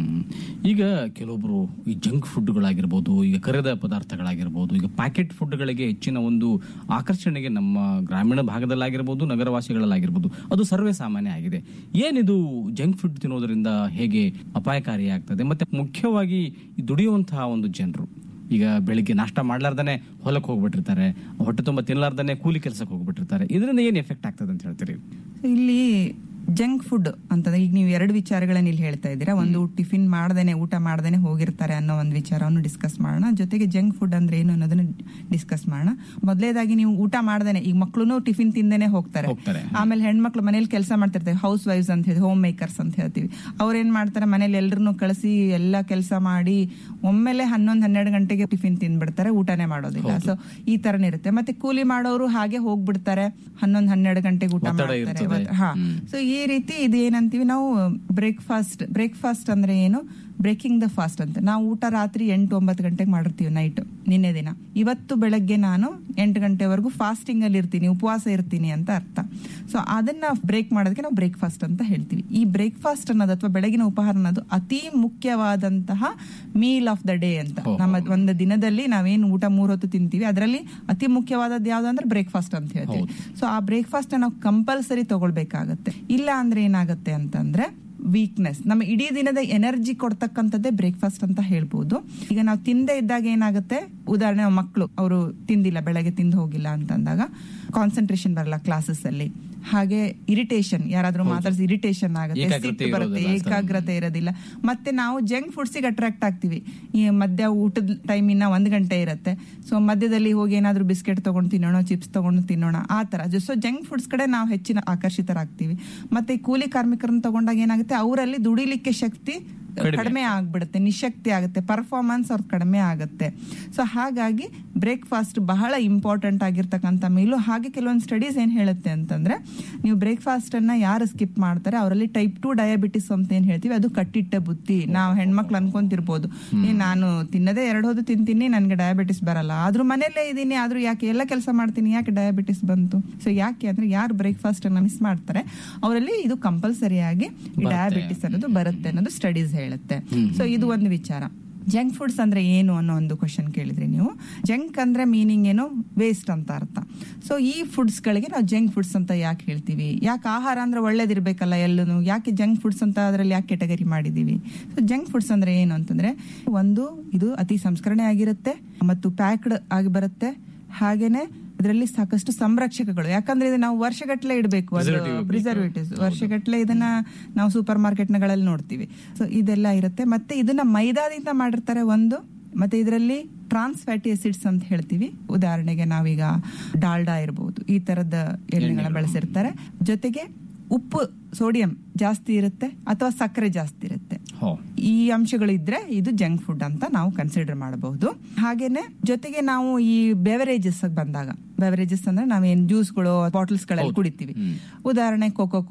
ಈಗ ಕೆಲವೊಬ್ರು ಈ ಜಂಕ್ ಫುಡ್ಗಳಾಗಿರ್ಬೋದು ಈಗ ಕರೆದ ಪದಾರ್ಥಗಳಾಗಿರ್ಬೋದು ಈಗ ಪ್ಯಾಕೆಟ್ ಫುಡ್ಗಳಿಗೆ ಹೆಚ್ಚಿನ ಒಂದು ಆಕರ್ಷಣೆಗೆ ನಮ್ಮ ಗ್ರಾಮೀಣ ಭಾಗದಲ್ಲಾಗಿರ್ಬೋದು ನಗರವಾಸಿಗಳಲ್ಲಾಗಿರ್ಬೋದು ಅದು ಸರ್ವೇ ಸಾಮಾನ್ಯ ಆಗಿದೆ ಏನಿದು ಜಂಕ್ ಫುಡ್ ತಿನ್ನೋದ್ರಿಂದ ಹೇಗೆ ಅಪಾಯಕಾರಿ ಆಗ್ತದೆ ಮತ್ತೆ ಮುಖ್ಯವಾಗಿ ಈ ದುಡಿಯುವಂತಹ ಒಂದು ಜನರು ಈಗ ಬೆಳಿಗ್ಗೆ ನಾಷ್ಟ ಮಾಡ್ಲಾರ್ದಾನೆ ಹೊಲಕ್ಕೆ ಹೋಗ್ಬಿಟ್ಟಿರ್ತಾರೆ ಹೊಟ್ಟೆ ತುಂಬ ತಿನ್ಲಾರ್ದಾನೆ ಕೂಲಿ ಕೆಲಸಕ್ಕೆ ಹೋಗ್ಬಿಟ್ಟಿರ್ತಾರೆ ಇದರಿಂದ ಏನ್ ಎಫೆಕ್ಟ್ ಆಗ್ತದೆ ಅಂತ ಹೇಳ್ತೀರಿ ಇಲ್ಲಿ ಜಂಕ್ ಫುಡ್ ಅಂತಂದ್ರೆ ಈಗ ನೀವು ಎರಡು ವಿಚಾರಗಳನ್ನ ಇಲ್ಲಿ ಹೇಳ್ತಾ ಇದ್ದೀರಾ ಒಂದು ಟಿಫಿನ್ ಮಾಡ್ದೇನೆ ಊಟ ಮಾಡ್ದೇನೆ ಹೋಗಿರ್ತಾರೆ ಅನ್ನೋ ಒಂದು ವಿಚಾರವನ್ನು ಡಿಸ್ಕಸ್ ಮಾಡೋಣ ಜೊತೆಗೆ ಜಂಕ್ ಫುಡ್ ಅಂದ್ರೆ ಏನು ಅನ್ನೋದನ್ನ ಡಿಸ್ಕಸ್ ಮಾಡೋಣ ಮೊದಲೇದಾಗಿ ನೀವು ಊಟ ಮಾಡ್ದೇನೆ ಈಗ ಮಕ್ಳು ಟಿಫಿನ್ ತಿಂದೇನೆ ಹೋಗ್ತಾರೆ ಹೋಗ್ತಾರೆ. ಆಮೇಲೆ ಹೆಣ್ಮಕ್ಳು ಮನೇಲಿ ಕೆಲಸ ಮಾಡ್ತಿರ್ತಾರೆ ಹೌಸ್ ವೈಫ್ಸ್ ಅಂತ ಹೇಳಿ ಹೋಮ್ ಮೇಕರ್ಸ್ ಅಂತ ಹೇಳ್ತೀವಿ ಅವ್ರು ಏನ್ ಮಾಡ್ತಾರೆ ಮನೇಲಿ ಎಲ್ರನ್ನೂ ಕಳಿಸಿ ಎಲ್ಲ ಕೆಲಸ ಮಾಡಿ ಒಮ್ಮೆಲೆ ಹನ್ನೊಂದ್ ಹನ್ನೆರಡು ಗಂಟೆಗೆ ಟಿಫಿನ್ ತಿಂದ್ಬಿಡ್ತಾರೆ ಊಟನೇ ಮಾಡೋದಿಲ್ಲ ಸೊ ಈ ತರನೇ ಇರುತ್ತೆ ಮತ್ತೆ ಕೂಲಿ ಮಾಡೋರು ಹಾಗೆ ಹೋಗ್ಬಿಡ್ತಾರೆ ಹನ್ನೊಂದ್ ಹನ್ನೆರಡು ಗಂಟೆಗೆ ಊಟ ಒತ್ತಡ ಮಾಡ್ತಾರೆ ಇರ್ತದೆ. ಇವತ್ತು- ಹಾ ಸೊ ಈ ರೀತಿ ಇದು ಏನಂತೀವಿ ನಾವು ಬ್ರೇಕ್ಫಾಸ್ಟ್ ಬ್ರೇಕ್ಫಾಸ್ಟ್ ಅಂದ್ರೆ ಏನು ಬ್ರೇಕಿಂಗ್ ದ ಫಾಸ್ಟ್ ಅಂತ ನಾವು ಊಟ ರಾತ್ರಿ ಎಂಟು ಒಂಬತ್ತು ಗಂಟೆಗೆ ಮಾಡಿರ್ತೀವಿ ನೈಟ್ ನಿನ್ನೆ ದಿನ ಇವತ್ತು ಬೆಳಗ್ಗೆ ನಾನು ಎಂಟು ಗಂಟೆವರೆಗೂ ಫಾಸ್ಟಿಂಗ್ ಅಲ್ಲಿ ಇರ್ತೀನಿ ಉಪವಾಸ ಇರ್ತೀನಿ ಅಂತ ಅರ್ಥ ಸೊ ಅದನ್ನ ಬ್ರೇಕ್ ಮಾಡೋದಕ್ಕೆ ನಾವು ಬ್ರೇಕ್ಫಾಸ್ಟ್ ಅಂತ ಹೇಳ್ತೀವಿ ಈ ಬ್ರೇಕ್ಫಾಸ್ಟ್ ಅನ್ನೋದು ಅಥವಾ ಬೆಳಗಿನ ಉಪಹಾರ ಅನ್ನೋದು ಅತಿ ಮುಖ್ಯವಾದಂತಹ ಮೀಲ್ ಆಫ್ ದ ಡೇ ಅಂತ ನಮ್ಮ ಒಂದು ದಿನದಲ್ಲಿ ನಾವೇನು ಊಟ ಮೂರ್ ಹೊತ್ತು ತಿಂತೀವಿ ಅದರಲ್ಲಿ ಅತಿ ಮುಖ್ಯವಾದದ್ದು ಯಾವ್ದು ಅಂದ್ರೆ ಬ್ರೇಕ್ಫಾಸ್ಟ್ ಅಂತ ಹೇಳ್ತೀವಿ ಸೊ ಆ ಬ್ರೇಕ್ಫಾಸ್ಟ್ ನಾವು ಕಂಪಲ್ಸರಿ ತಗೊಳ್ಬೇಕಾಗತ್ತೆ ಇಲ್ಲ ಅಂದ್ರೆ ಏನಾಗುತ್ತೆ ಅಂತಂದ್ರೆ ವೀಕ್ನೆಸ್ ನಮ್ಮ ಇಡೀ ದಿನದ ಎನರ್ಜಿ ಕೊಡ್ತಕ್ಕಂಥದ್ದೇ ಬ್ರೇಕ್ಫಾಸ್ಟ್ ಅಂತ ಹೇಳ್ಬೋದು ಈಗ ನಾವು ತಿಂದೇ ಇದ್ದಾಗ ಏನಾಗುತ್ತೆ ಉದಾಹರಣೆ ಮಕ್ಕಳು ಅವರು ತಿಂದಿಲ್ಲ ಬೆಳಗ್ಗೆ ತಿಂದು ಹೋಗಿಲ್ಲ ಅಂತಂದಾಗ ಕಾನ್ಸಂಟ್ರೇಷನ್ ಬರಲ್ಲ ಕ್ಲಾಸಸ್ ಅಲ್ಲಿ ಹಾಗೆ ಇರಿಟೇಷನ್ ಯಾರಾದ್ರೂ ಮಾತಾಡಿಸಿ ಇರಿಟೇಷನ್ ಆಗುತ್ತೆ ಏಕಾಗ್ರತೆ ಸಿಟ್ಟು ಬರುತ್ತೆ ಇರೋದಿಲ್ಲ ಅಷ್ಟೊಂದು. ಏಕಾಗ್ರತೆ ಇರೋದಿಲ್ಲ ಮತ್ತೆ ನಾವು ಜಂಕ್ ಫುಡ್ಸಿಗೆ ಅಟ್ರಾಕ್ಟ್ ಆಗ್ತೀವಿ ಈ ಮಧ್ಯ ಊಟದ ಟೈಮಿನ ಒಂದ್ ಗಂಟೆ ಇರುತ್ತೆ ಸೊ ಮಧ್ಯದಲ್ಲಿ ಹೋಗಿ ಏನಾದ್ರೂ ಬಿಸ್ಕೆಟ್ ತಗೊಂಡು ತಿನ್ನೋಣ ಚಿಪ್ಸ್ ತಗೊಂಡು ತಿನ್ನೋಣ ಆ ತರ ಸೊ ಜಂಕ್ ಫುಡ್ಸ್ ಕಡೆ ನಾವು ಹೆಚ್ಚಿನ ಆಕರ್ಷಿತರಾಗ್ತೀವಿ ಮತ್ತೆ ಈ ಕೂಲಿ ಕಾರ್ಮಿಕರನ್ನ ತಗೊಂಡಾಗ ಏನಾಗುತ್ತೆ ಅವರಲ್ಲಿ ದುಡಿಲಿಕ್ಕೆ ಶಕ್ತಿ ಕಡಿಮೆ. ಕಡಿಮೆ ಆಗ್ಬಿಡುತ್ತೆ ನಿಶಕ್ತಿ ಆಗುತ್ತೆ ಪರ್ಫಾರ್ಮೆನ್ಸ್ ಅವ್ರ ಕಡಿಮೆ ಆಗುತ್ತೆ ಸೊ ಹಾಗಾಗಿ ಬ್ರೇಕ್ಫಾಸ್ಟ್ ಬಹಳ ಇಂಪಾರ್ಟೆಂಟ್ ಆಗಿರ್ತಕ್ಕಂಥ ಮೀಲು ಹಾಗೆ ಕೆಲವೊಂದು ಸ್ಟಡೀಸ್ ಏನ್ ಹೇಳುತ್ತೆ ಅಂತಂದ್ರೆ ನೀವು ಬ್ರೇಕ್ಫಾಸ್ಟ್ ಅನ್ನ ಯಾರು ಸ್ಕಿಪ್ ಮಾಡ್ತಾರೆ ಅವರಲ್ಲಿ ಟೈಪ್ ಟು ಡಯಾಬಿಟಿಸ್ ಅಂತ ಏನ್ ಹೇಳ್ತೀವಿ ಅದು ಕಟ್ಟಿಟ್ಟ ಬುತ್ತಿ ನಾವು ಹೆಣ್ಮಕ್ಳು ಅನ್ಕೊಂತಿರ್ಬೋದು ಏ ನಾನು ತಿನ್ನದೇ ಎರಡು ಹೊತ್ತು ತಿಂತೀನಿ ನನ್ಗೆ ಡಯಾಬಿಟಿಸ್ ಬರಲ್ಲ ಆದ್ರೂ ಮನೆಯಲ್ಲೇ ಇದೀನಿ ಆದ್ರೂ ಯಾಕೆ ಎಲ್ಲ ಕೆಲಸ ಮಾಡ್ತೀನಿ ಯಾಕೆ ಡಯಾಬಿಟಿಸ್ ಬಂತು ಸೊ ಯಾಕೆ ಅಂದ್ರೆ ಯಾರು ಬ್ರೇಕ್ಫಾಸ್ಟ್ ಅನ್ನ ಮಿಸ್ ಮಾಡ್ತಾರೆ ಅವರಲ್ಲಿ ಇದು ಕಂಪಲ್ಸರಿ ಆಗಿ ಡಯಾಬಿಟಿಸ್ ಅನ್ನೋದು ಬರುತ್ತೆ ಅನ್ನೋದು ಸ್ಟಡೀಸ್ ಹೇಳುತ್ತೆ ಸೊ ಇದು ಒಂದು ವಿಚಾರ ಜಂಕ್ ಫುಡ್ಸ್ ಅಂದ್ರೆ ಏನು ಅನ್ನೋ ಒಂದು ಕ್ವಶನ್ ಕೇಳಿದ್ರಿ ನೀವು ಜಂಕ್ ಅಂದ್ರೆ ಮೀನಿಂಗ್ ಏನು ವೇಸ್ಟ್ ಅಂತ ಅರ್ಥ ಸೊ ಈ ಫುಡ್ಸ್ ಗಳಿಗೆ ನಾವು ಜಂಕ್ ಫುಡ್ಸ್ ಅಂತ ಯಾಕೆ ಹೇಳ್ತೀವಿ ಯಾಕೆ ಆಹಾರ ಅಂದ್ರೆ ಒಳ್ಳೇದಿರ್ಬೇಕಲ್ಲ ಎಲ್ಲೂ ಯಾಕೆ ಜಂಕ್ ಫುಡ್ಸ್ ಅಂತ ಅದರಲ್ಲಿ ಯಾಕೆ ಕೆಟಗರಿ ಮಾಡಿದೀವಿ ಸೊ ಜಂಕ್ ಫುಡ್ಸ್ ಅಂದ್ರೆ ಏನು ಅಂತಂದ್ರೆ ಒಂದು ಇದು ಅತಿ ಸಂಸ್ಕರಣೆ ಆಗಿರುತ್ತೆ ಮತ್ತು ಪ್ಯಾಕ್ಡ್ ಆಗಿ ಬರುತ್ತೆ ಹಾಗೇನೆ ಇದರಲ್ಲಿ ಸಾಕಷ್ಟು ಸಂರಕ್ಷಕಗಳು ಯಾಕಂದ್ರೆ ಇದು ನಾವು ವರ್ಷಗಟ್ಟಲೆ ಇಡಬೇಕು ಅದು ಪ್ರಿಸರ್ವೇಟಿವ್ಸ್ ವರ್ಷಗಟ್ಟಲೆ ಇದನ್ನ ನಾವು ಸೂಪರ್ ಮಾರ್ಕೆಟ್ಗಳಲ್ಲಿ ನೋಡ್ತೀವಿ ಸೊ ಇದೆಲ್ಲ ಇರುತ್ತೆ ಮತ್ತೆ ಇದನ್ನ ಮೈದಾದಿಂದ ಮಾಡಿರ್ತಾರೆ ಒಂದು ಮತ್ತೆ ಇದರಲ್ಲಿ ಟ್ರಾನ್ಸ್ ಫ್ಯಾಟಿ ಆಸಿಡ್ಸ್ ಅಂತ ಹೇಳ್ತೀವಿ ಉದಾಹರಣೆಗೆ ನಾವೀಗ ಡಾಲ್ಡಾ ಇರಬಹುದು ಈ ತರದ ಎಣ್ಣೆಗಳನ್ನ ಬಳಸಿರ್ತಾರೆ ಜೊತೆಗೆ ಉಪ್ಪು ಸೋಡಿಯಂ ಜಾಸ್ತಿ ಇರುತ್ತೆ ಅಥವಾ ಸಕ್ಕರೆ ಜಾಸ್ತಿ ಇರುತ್ತೆ ಈ ಅಂಶಗಳು ಇದ್ರೆ ಇದು ಜಂಕ್ ಫುಡ್ ಅಂತ ನಾವು ಕನ್ಸಿಡರ್ ಮಾಡಬಹುದು ಹಾಗೇನೆ ಜೊತೆಗೆ ನಾವು ಈ ಬೆವರೇಜಸ್ ಬಂದಾಗ ಬೆವರೇಜಸ್ ಅಂದ್ರೆ ನಾವೇನ್ ಜ್ಯೂಸ್ಗಳು ಬಾಟಲ್ಸ್ ಗಳಲ್ಲಿ ಕುಡಿತೀವಿ ಉದಾಹರಣೆ ಕೋಕೋ ಕೋಲಾ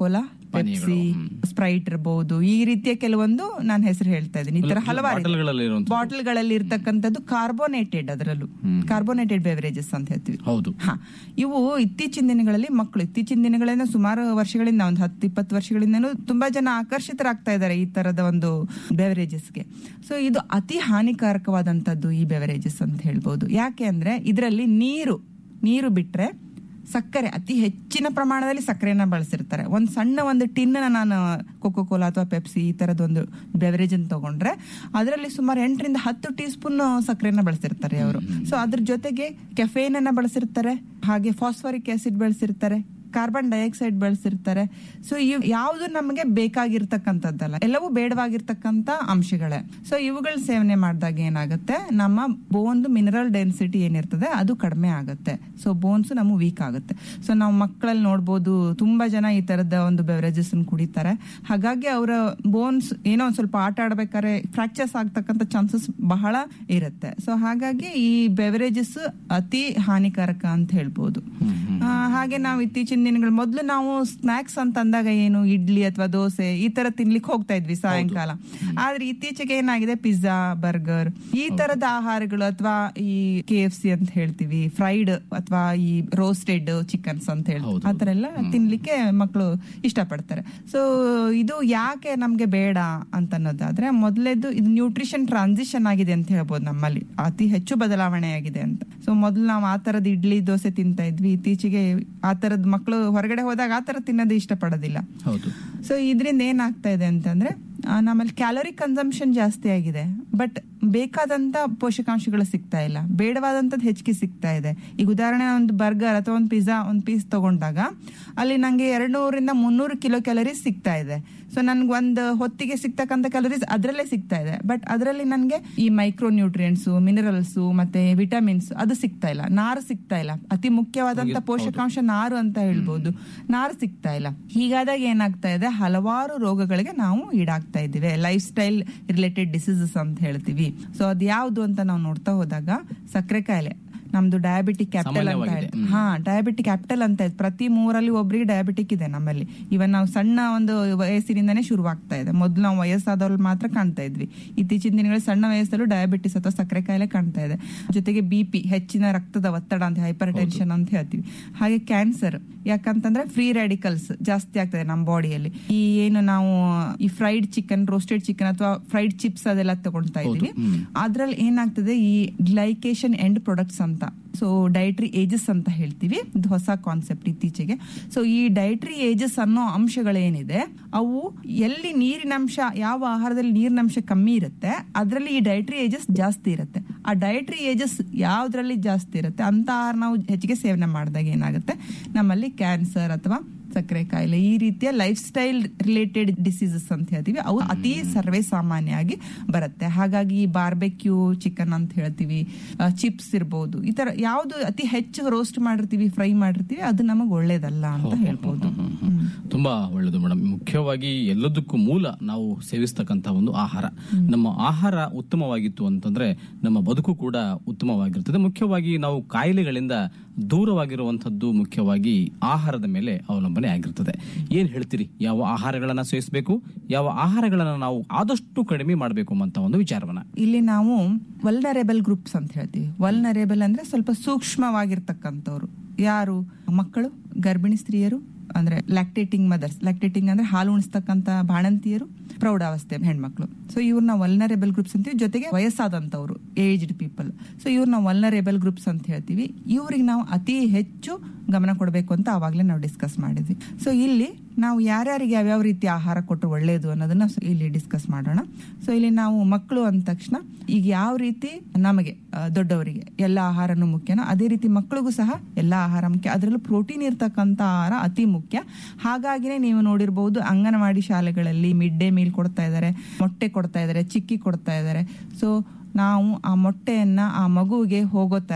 ಪೆಪ್ಸಿ ಸ್ಪ್ರೈಟ್ ಇರಬಹುದು ಈ ರೀತಿಯ ಕೆಲವೊಂದು ನಾನು ಹೆಸರು ಹೇಳ್ತಾ ಇದ್ದೀನಿ ಈ ತರ ಹಲವಾರು ಬಾಟಲ್ಗಳಲ್ಲಿ ಇರುವಂತದ್ದು. ಬಾಟಲ್ಗಳಲ್ಲಿ ಇರ್ತಕ್ಕಂಥದ್ದು ಕಾರ್ಬೋನೇಟೆಡ್ ಅದರಲ್ಲೂ ಕಾರ್ಬೋನೇಟೆಡ್ ಬೆವರೇಜಸ್ ಅಂತ ಹೇಳ್ತೀವಿ ಹೌದು ಹಾ ಇವು ಇತ್ತೀಚಿನ ದಿನಗಳಲ್ಲಿ ಮಕ್ಕಳು ಇತ್ತೀಚಿನ ದಿನಗಳಿಂದ ಸುಮಾರು ವರ್ಷಗಳಿಂದ ಒಂದು ಹತ್ತು ಇಪ್ಪತ್ತು ವರ್ಷಗಳಿಂದನೂ ತುಂಬಾ ಜನ ಆಕರ್ಷಿತರಾಗ್ತಾ ಇದ್ದಾರೆ ಈ ತರದ ಒಂದು ಬೆವರೇಜಸ್ಗೆ ಸೊ ಇದು ಅತಿ ಹಾನಿಕಾರಕವಾದಂತದ್ದು ಈ ಬೆವರೇಜಸ್ ಅಂತ ಹೇಳ್ಬೋದು ಯಾಕೆ ಅಂದ್ರೆ ಇದರಲ್ಲಿ ನೀರು ನೀರು ಬಿಟ್ರೆ ಸಕ್ಕರೆ ಅತಿ ಹೆಚ್ಚಿನ ಪ್ರಮಾಣದಲ್ಲಿ ಸಕ್ಕರೆಯನ್ನ ಬಳಸಿರ್ತಾರೆ ಒಂದು ಸಣ್ಣ ಒಂದು ಟಿನ್ ನಾನು ಕೋಕೋ ಕೋಲಾ ಅಥವಾ ಪೆಪ್ಸಿ ಈ ತರದೊಂದು ಬೆವರೇಜ್ ಅನ್ನು ತಗೊಂಡ್ರೆ ಅದರಲ್ಲಿ ಸುಮಾರು ಎಂಟರಿಂದ ಹತ್ತು ಟೀ ಸ್ಪೂನ್ ಸಕ್ಕರೆಯನ್ನ ಬಳಸಿರ್ತಾರೆ ಅವರು ಸೊ ಅದ್ರ ಜೊತೆಗೆ ಕೆಫೇನ್ ಅನ್ನ ಬಳಸಿರ್ತಾರೆ ಹಾಗೆ ಫಾಸ್ಫರಿಕ್ ಆಸಿಡ್ ಬಳಸಿರ್ತಾರೆ ಕಾರ್ಬನ್ ಡೈಆಕ್ಸೈಡ್ ಬಳಸಿರ್ತಾರೆ ಸೊ ಇವ್ ಯಾವುದು ನಮಗೆ ಬೇಕಾಗಿರ್ತಕ್ಕಂಥದ್ದಲ್ಲ ಎಲ್ಲವೂ ಬೇಡವಾಗಿರ್ತಕ್ಕಂಥ ಅಂಶಗಳೇ ಸೊ ಇವುಗಳ ಸೇವನೆ ಮಾಡಿದಾಗ ಏನಾಗುತ್ತೆ ನಮ್ಮ ಬೋನ್ ಮಿನರಲ್ ಡೆನ್ಸಿಟಿ ಏನಿರ್ತದೆ ಅದು ಕಡಿಮೆ ಆಗುತ್ತೆ ಸೊ ಬೋನ್ಸ್ ನಮಗೆ ವೀಕ್ ಆಗುತ್ತೆ ಸೊ ನಾವು ಮಕ್ಕಳಲ್ಲಿ ನೋಡ್ಬೋದು ತುಂಬಾ ಜನ ಈ ತರದ ಒಂದು ಬೆವರೇಜಸ್ ಕುಡಿತಾರೆ ಹಾಗಾಗಿ ಅವರ ಬೋನ್ಸ್ ಏನೋ ಒಂದ್ ಸ್ವಲ್ಪ ಆಟ ಆಡ್ಬೇಕಾದ್ರೆ ಫ್ರಾಕ್ಚರ್ಸ್ ಆಗ್ತಕ್ಕಂಥ ಚಾನ್ಸಸ್ ಬಹಳ ಇರುತ್ತೆ ಸೊ ಹಾಗಾಗಿ ಈ ಬೆವರೇಜಸ್ ಅತಿ ಹಾನಿಕಾರಕ ಅಂತ ಹೇಳ್ಬೋದು ಆ, ಹಾಗೆ ನಾವು ಇತ್ತೀಚಿನ ದಿನಗಳು ಮೊದಲು ನಾವು ಸ್ನಾಕ್ಸ್ ಅಂತ ಅಂದಾಗ ಏನು ಇಡ್ಲಿ ಅಥವಾ ದೋಸೆ ಈ ತರ ತಿನ್ಲಿಕ್ಕೆ ಹೋಗ್ತಾ ಇದ್ವಿ ಸಾಯಂಕಾಲ ಆದ್ರೆ ಇತ್ತೀಚೆಗೆ ಏನಾಗಿದೆ ಪಿಜ್ಜಾ ಬರ್ಗರ್ ಈ ತರದ ಆಹಾರಗಳು ಅಥವಾ ಈ ಕೆ ಎಫ್ ಸಿ ಅಂತ ಹೇಳ್ತೀವಿ ಫ್ರೈಡ್ ಅಥವಾ ಈ ರೋಸ್ಟೆಡ್ ಚಿಕನ್ಸ್ ಅಂತ ಹೇಳ್ತೀವಿ ಆತರ ಎಲ್ಲ ತಿನ್ಲಿಕ್ಕೆ ಮಕ್ಕಳು ಇಷ್ಟಪಡ್ತಾರೆ ಸೊ ಇದು ಯಾಕೆ ನಮ್ಗೆ ಬೇಡ ಅಂತ ಅನ್ನೋದಾದ್ರೆ ಮೊದಲೇದು ಇದು ನ್ಯೂಟ್ರಿಷನ್ ಟ್ರಾನ್ಸಿಷನ್ ಆಗಿದೆ ಅಂತ ಹೇಳ್ಬೋದು ನಮ್ಮಲ್ಲಿ ಅತಿ ಹೆಚ್ಚು ಬದಲಾವಣೆ ಆಗಿದೆ ಅಂತ ಸೊ ಮೊದಲು ನಾವು ಆ ತರದ ಇಡ್ಲಿ ದೋಸೆ ತಿಂತಾ ಇದ್ವಿ ಇತ್ತೀಚೆಗೆ ಆ ತರದ ಮಕ್ಕಳು ಹೊರಗಡೆ ಹೋದಾಗ ಆ ತರ ತಿನ್ನೋದು ಇಷ್ಟಪಡೋದಿಲ್ಲ ಹೌದು ಸೊ ಇದರಿಂದ ಏನಾಗ್ತಾ ಇದೆ ಅಂತಂದ್ರೆ ಆ, ನಮ್ಮಲ್ಲಿ ಕ್ಯಾಲೋರಿ ಕನ್ಸಂಪ್ಷನ್ ಜಾಸ್ತಿ ಆಗಿದೆ ಬಟ್ ಬೇಕಾದಂತ ಪೋಷಕಾಂಶಗಳು ಸಿಗ್ತಾ ಇಲ್ಲ ಬೇಡವಾದಂತದ್ದು ಹೆಚ್ಚಿಗೆ ಸಿಗ್ತಾ ಇದೆ ಈಗ ಉದಾಹರಣೆ ಒಂದು ಬರ್ಗರ್ ಅಥವಾ ಒಂದು ಪಿಜ್ಜಾ ಒಂದು ಪೀಸ್ ತಗೊಂಡಾಗ ಅಲ್ಲಿ ನಂಗೆ ಎರಡ್ನೂರಿಂದ ಮುನ್ನೂರು ಕಿಲೋ ಕ್ಯಾಲರೀಸ್ ಸಿಗ್ತಾ ಇದೆ ಸೊ ನನ್ಗೆ ಒಂದು ಹೊತ್ತಿಗೆ ಸಿಗ್ತಕ್ಕಂಥ ಕ್ಯಾಲರೀಸ್ ಅದರಲ್ಲೇ ಸಿಗ್ತಾ ಇದೆ ಬಟ್ ಅದರಲ್ಲಿ ನನಗೆ ಈ ಮೈಕ್ರೋ ನ್ಯೂಟ್ರಿಯೆಂಟ್ಸ್ ಮಿನರಲ್ಸ್ ಮತ್ತೆ ವಿಟಮಿನ್ಸ್ ಅದು ಸಿಗ್ತಾ ಇಲ್ಲ ನಾರು ಸಿಗ್ತಾ ಇಲ್ಲ ಅತಿ ಮುಖ್ಯವಾದಂತ ಪೋಷಕಾಂಶ ನಾರು ಅಂತ ಹೇಳ್ಬೋದು ನಾರು ಸಿಗ್ತಾ ಇಲ್ಲ ಹೀಗಾದಾಗ ಏನಾಗ್ತಾ ಇದೆ ಹಲವಾರು ರೋಗಗಳಿಗೆ ನಾವು ಈಡಾಗ್ತಾ ಇದ್ದೀವಿ ಲೈಫ್ ಸ್ಟೈಲ್ ರಿಲೇಟೆಡ್ ಡಿಸೀಸಸ್ ಅಂತ ಹೇಳ್ತೀವಿ ಸೊ ಅದು ಯಾವುದು ಅಂತ ನಾವು ನೋಡ್ತಾ ಹೋದಾಗ ಸಕ್ಕರೆ ಕಾಯಿಲೆ ನಮ್ದು ಡಯಾಬಿಟಿಕ್ ಕ್ಯಾಪಿಟಲ್ ಅಂತ ಸಾಮಾನ್ಯವಾಗಿದೆ. ಹೇಳಿ ಹಾ ಡಯಾಬಿಟಿಕ್ ಕ್ಯಾಪಿಟಲ್ ಅಂತ ಇದೆ ಪ್ರತಿ ಮೂರಲ್ಲಿ ಒಬ್ರಿಗೆ ಡಯಾಬಿಟಿಕ್ ಇದೆ ನಮ್ಮಲ್ಲಿ ಇವನ್ ನಾವು ಸಣ್ಣ ಒಂದು ವಯಸ್ಸಿನಿಂದನೇ ಶುರುವಾಗ್ತಾ ಇದೆ ಮೊದಲು ನಾವು ವಯಸ್ಸಾದವ್ರಲ್ಲಿ ಮಾತ್ರ ಕಾಣ್ತಾ ಇದ್ವಿ ಇತ್ತೀಚಿನ ದಿನಗಳಲ್ಲಿ ಸಣ್ಣ ವಯಸ್ಸಲ್ಲೂ ಡಯಾಬಿಟಿಸ್ ಅಥವಾ ಸಕ್ಕರೆ ಕಾಯಿಲೆ ಕಾಣ್ತಾ ಇದೆ ಜೊತೆಗೆ ಬಿ ಪಿ ಹೆಚ್ಚಿನ ರಕ್ತದ ಒತ್ತಡ ಅಂತ ಹೈಪರ್ ಟೆನ್ಷನ್ ಅಂತ ಹೇಳ್ತೀವಿ ಹಾಗೆ ಕ್ಯಾನ್ಸರ್ ಯಾಕಂತಂದ್ರೆ ಫ್ರೀ ರ್ಯಾಡಿಕಲ್ಸ್ ಜಾಸ್ತಿ ಆಗ್ತದೆ ನಮ್ಮ ಬಾಡಿಯಲ್ಲಿ ಈ ಏನು ನಾವು ಈ ಫ್ರೈಡ್ ಚಿಕನ್ ರೋಸ್ಟೆಡ್ ಚಿಕನ್ ಅಥವಾ ಫ್ರೈಡ್ ಚಿಪ್ಸ್ ಅದೆಲ್ಲ ತಗೊಳ್ತಾ ಇದೀವಿ ಅದ್ರಲ್ಲಿ ಏನಾಗ್ತದೆ ಈ ಗ್ಲೈಕೇಶನ್ ಎಂಡ್ ಪ್ರಾಡಕ್ಟ್ಸ್ ಅಂತ ಸೊ ಡೈಟ್ರಿ ಏಜಸ್ ಅಂತ ಹೇಳ್ತೀವಿ ಇದು ಹೊಸ ಕಾನ್ಸೆಪ್ಟ್ ಇತ್ತೀಚೆಗೆ ಸೊ ಈ ಡೈಟ್ರಿ ಏಜಸ್ ಅನ್ನೋ ಅಂಶಗಳೇನಿದೆ ಅವು ಎಲ್ಲಿ ನೀರಿನ ಅಂಶ ಯಾವ ಆಹಾರದಲ್ಲಿ ನೀರಿನ ಅಂಶ ಕಮ್ಮಿ ಇರುತ್ತೆ ಅದರಲ್ಲಿ ಈ ಡೈಟ್ರಿ ಏಜಸ್ ಜಾಸ್ತಿ ಇರುತ್ತೆ ಆ ಡೈಟ್ರಿ ಏಜಸ್ ಯಾವ್ದ್ರಲ್ಲಿ ಜಾಸ್ತಿ ಇರುತ್ತೆ ಅಂತ ಆಹಾರ ನಾವು ಹೆಚ್ಚಿಗೆ ಸೇವನೆ ಮಾಡಿದಾಗ ಏನಾಗುತ್ತೆ ನಮ್ಮಲ್ಲಿ ಕ್ಯಾನ್ಸರ್ ಅಥವಾ ಸಕ್ಕರೆ ಕಾಯಿಲೆ ಈ ರೀತಿಯ ಲೈಫ್ ಸ್ಟೈಲ್ ರಿಲೇಟೆಡ್ ಡಿಸೀಸಸ್ ಅಂತ ಹೇಳ್ತೀವಿ ಅವು ಅತಿ ಸರ್ವೇ ಸಾಮಾನ್ಯವಾಗಿ ಬರುತ್ತೆ ಹಾಗಾಗಿ ಬಾರ್ಬೆಕ್ಯೂ ಚಿಕನ್ ಅಂತ ಹೇಳ್ತೀವಿ ಚಿಪ್ಸ್ ಇರ್ಬೋದು ಈ ತರ ಯಾವ್ದು ಅತಿ ಹೆಚ್ಚು ರೋಸ್ಟ್ ಮಾಡಿರ್ತೀವಿ ಫ್ರೈ ಮಾಡಿರ್ತೀವಿ ಅದು ನಮಗೆ ಒಳ್ಳೇದಲ್ಲ ಅಂತ ಹೇಳ್ಬೋದು ತುಂಬಾ ಒಳ್ಳೆಯದು ಮೇಡಮ್ ಮುಖ್ಯವಾಗಿ ಎಲ್ಲದಕ್ಕೂ ಮೂಲ ನಾವು ಸೇವಿಸ್ತಕ್ಕಂತ ಒಂದು ಆಹಾರ ನಮ್ಮ ಆಹಾರ ಉತ್ತಮವಾಗಿತ್ತು ಅಂತಂದ್ರೆ ನಮ್ಮ ಬದುಕು ಕೂಡ ಉತ್ತಮವಾಗಿರ್ತದೆ ಮುಖ್ಯವಾಗಿ ನಾವು ಕಾಯಿಲೆಗಳಿಂದ ದೂರವಾಗಿರುವಂತದ್ದು ಮುಖ್ಯವಾಗಿ ಆಹಾರದ ಮೇಲೆ ಅವಲಂಬನೆ ಆಗಿರ್ತದೆ ಏನ್ ಹೇಳ್ತೀರಿ ಯಾವ ಆಹಾರಗಳನ್ನ ಸೇವಿಸಬೇಕು ಯಾವ ಆಹಾರಗಳನ್ನ ನಾವು ಆದಷ್ಟು ಕಡಿಮೆ ಮಾಡಬೇಕು ಅಂತ ಒಂದು ವಿಚಾರವನ್ನ ಇಲ್ಲಿ ನಾವು ವಲ್ನರೇಬಲ್ ಗ್ರೂಪ್ಸ್ ಅಂತ ಹೇಳ್ತೀವಿ ವಲ್ನರೇಬಲ್ ಅಂದ್ರೆ ಸ್ವಲ್ಪ ಸೂಕ್ಷ್ಮವಾಗಿರ್ತಕ್ಕಂಥವ್ರು ಯಾರು ಮಕ್ಕಳು ಗರ್ಭಿಣಿ ಸ್ತ್ರೀಯರು ಅಂದ್ರೆ ಲ್ಯಾಕ್ಟೇಟಿಂಗ್ ಮದರ್ಸ್ ಲ್ಯಾಕ್ಟೇಟಿಂಗ್ ಅಂದ್ರೆ ಹಾಲು ಉಣಿಸ್ತಕ್ಕಂತ ಬಾಣಂತಿಯರು ಪ್ರೌಢಾವಸ್ಥೆ ಹೆಣ್ಮಕ್ಳು ಸೊ ಇವ್ರನ್ನ ವಲ್ನರೇಬಲ್ ಗ್ರೂಪ್ಸ್ ಅಂತೀವಿ ಜೊತೆಗೆ ವಯಸ್ಸಾದಂತವ್ರು ಏಜ್ಡ್ ಪೀಪಲ್ ಸೊ ಇವ್ರನ್ನ ವಲ್ನರೇಬಲ್ ಗ್ರೂಪ್ಸ್ ಅಂತ ಹೇಳ್ತೀವಿ ಇವ್ರಿಗೆ ನಾವು ಅತಿ ಹೆಚ್ಚು ಗಮನ ಕೊಡಬೇಕು ಅಂತ ಅವಾಗಲೇ ನಾವು ಡಿಸ್ಕಸ್ ಮಾಡಿದ್ವಿ ಸೊ ಇಲ್ಲಿ ನಾವು ಯಾರ್ಯಾರಿಗೆ ಯಾವ್ಯಾವ ರೀತಿ ಆಹಾರ ಕೊಟ್ಟರು ಒಳ್ಳೆಯದು ಅನ್ನೋದನ್ನ ಸ- ಇಲ್ಲಿ ಡಿಸ್ಕಸ್ ಮಾಡೋಣ ಸೊ ಇಲ್ಲಿ ನಾವು ಮಕ್ಕಳು ಅಂದ ತಕ್ಷಣ ಈಗ ಯಾವ ರೀತಿ ನಮಗೆ ಆ, ದೊಡ್ಡವರಿಗೆ ಎಲ್ಲ ಆಹಾರನೂ ಮುಖ್ಯನೋ ಅದೇ ರೀತಿ ಮಕ್ಕಳಿಗೂ ಸಹ ಎಲ್ಲ ಆಹಾರ ಮುಖ್ಯ ಅದರಲ್ಲೂ ಪ್ರೋಟೀನ್ ಇರ್ತಕ್ಕಂಥ ಆಹಾರ ಅತಿ ಮುಖ್ಯ ಹಾಗಾಗಿನೇ ನೀವು ನೋಡಿರ್ಬಹುದು ಅಂಗನವಾಡಿ ಶಾಲೆಗಳಲ್ಲಿ ಮಿಡ್ ಡೇ ಮೀಲ್ ಕೊಡ್ತಾ ಇದ್ದಾರೆ ಮೊಟ್ಟೆ ಕೊಡ್ತಾ ಇದ್ದಾರೆ ಚಿಕ್ಕಿ ಕೊಡ್ತಾ ಇದ್ದಾರೆ ಸೊ ನಾವು ಆ ಮೊಟ್ಟೆಯನ್ನ ಆ ಮಗುವಿಗೆ ಹೋಗೋ ತರ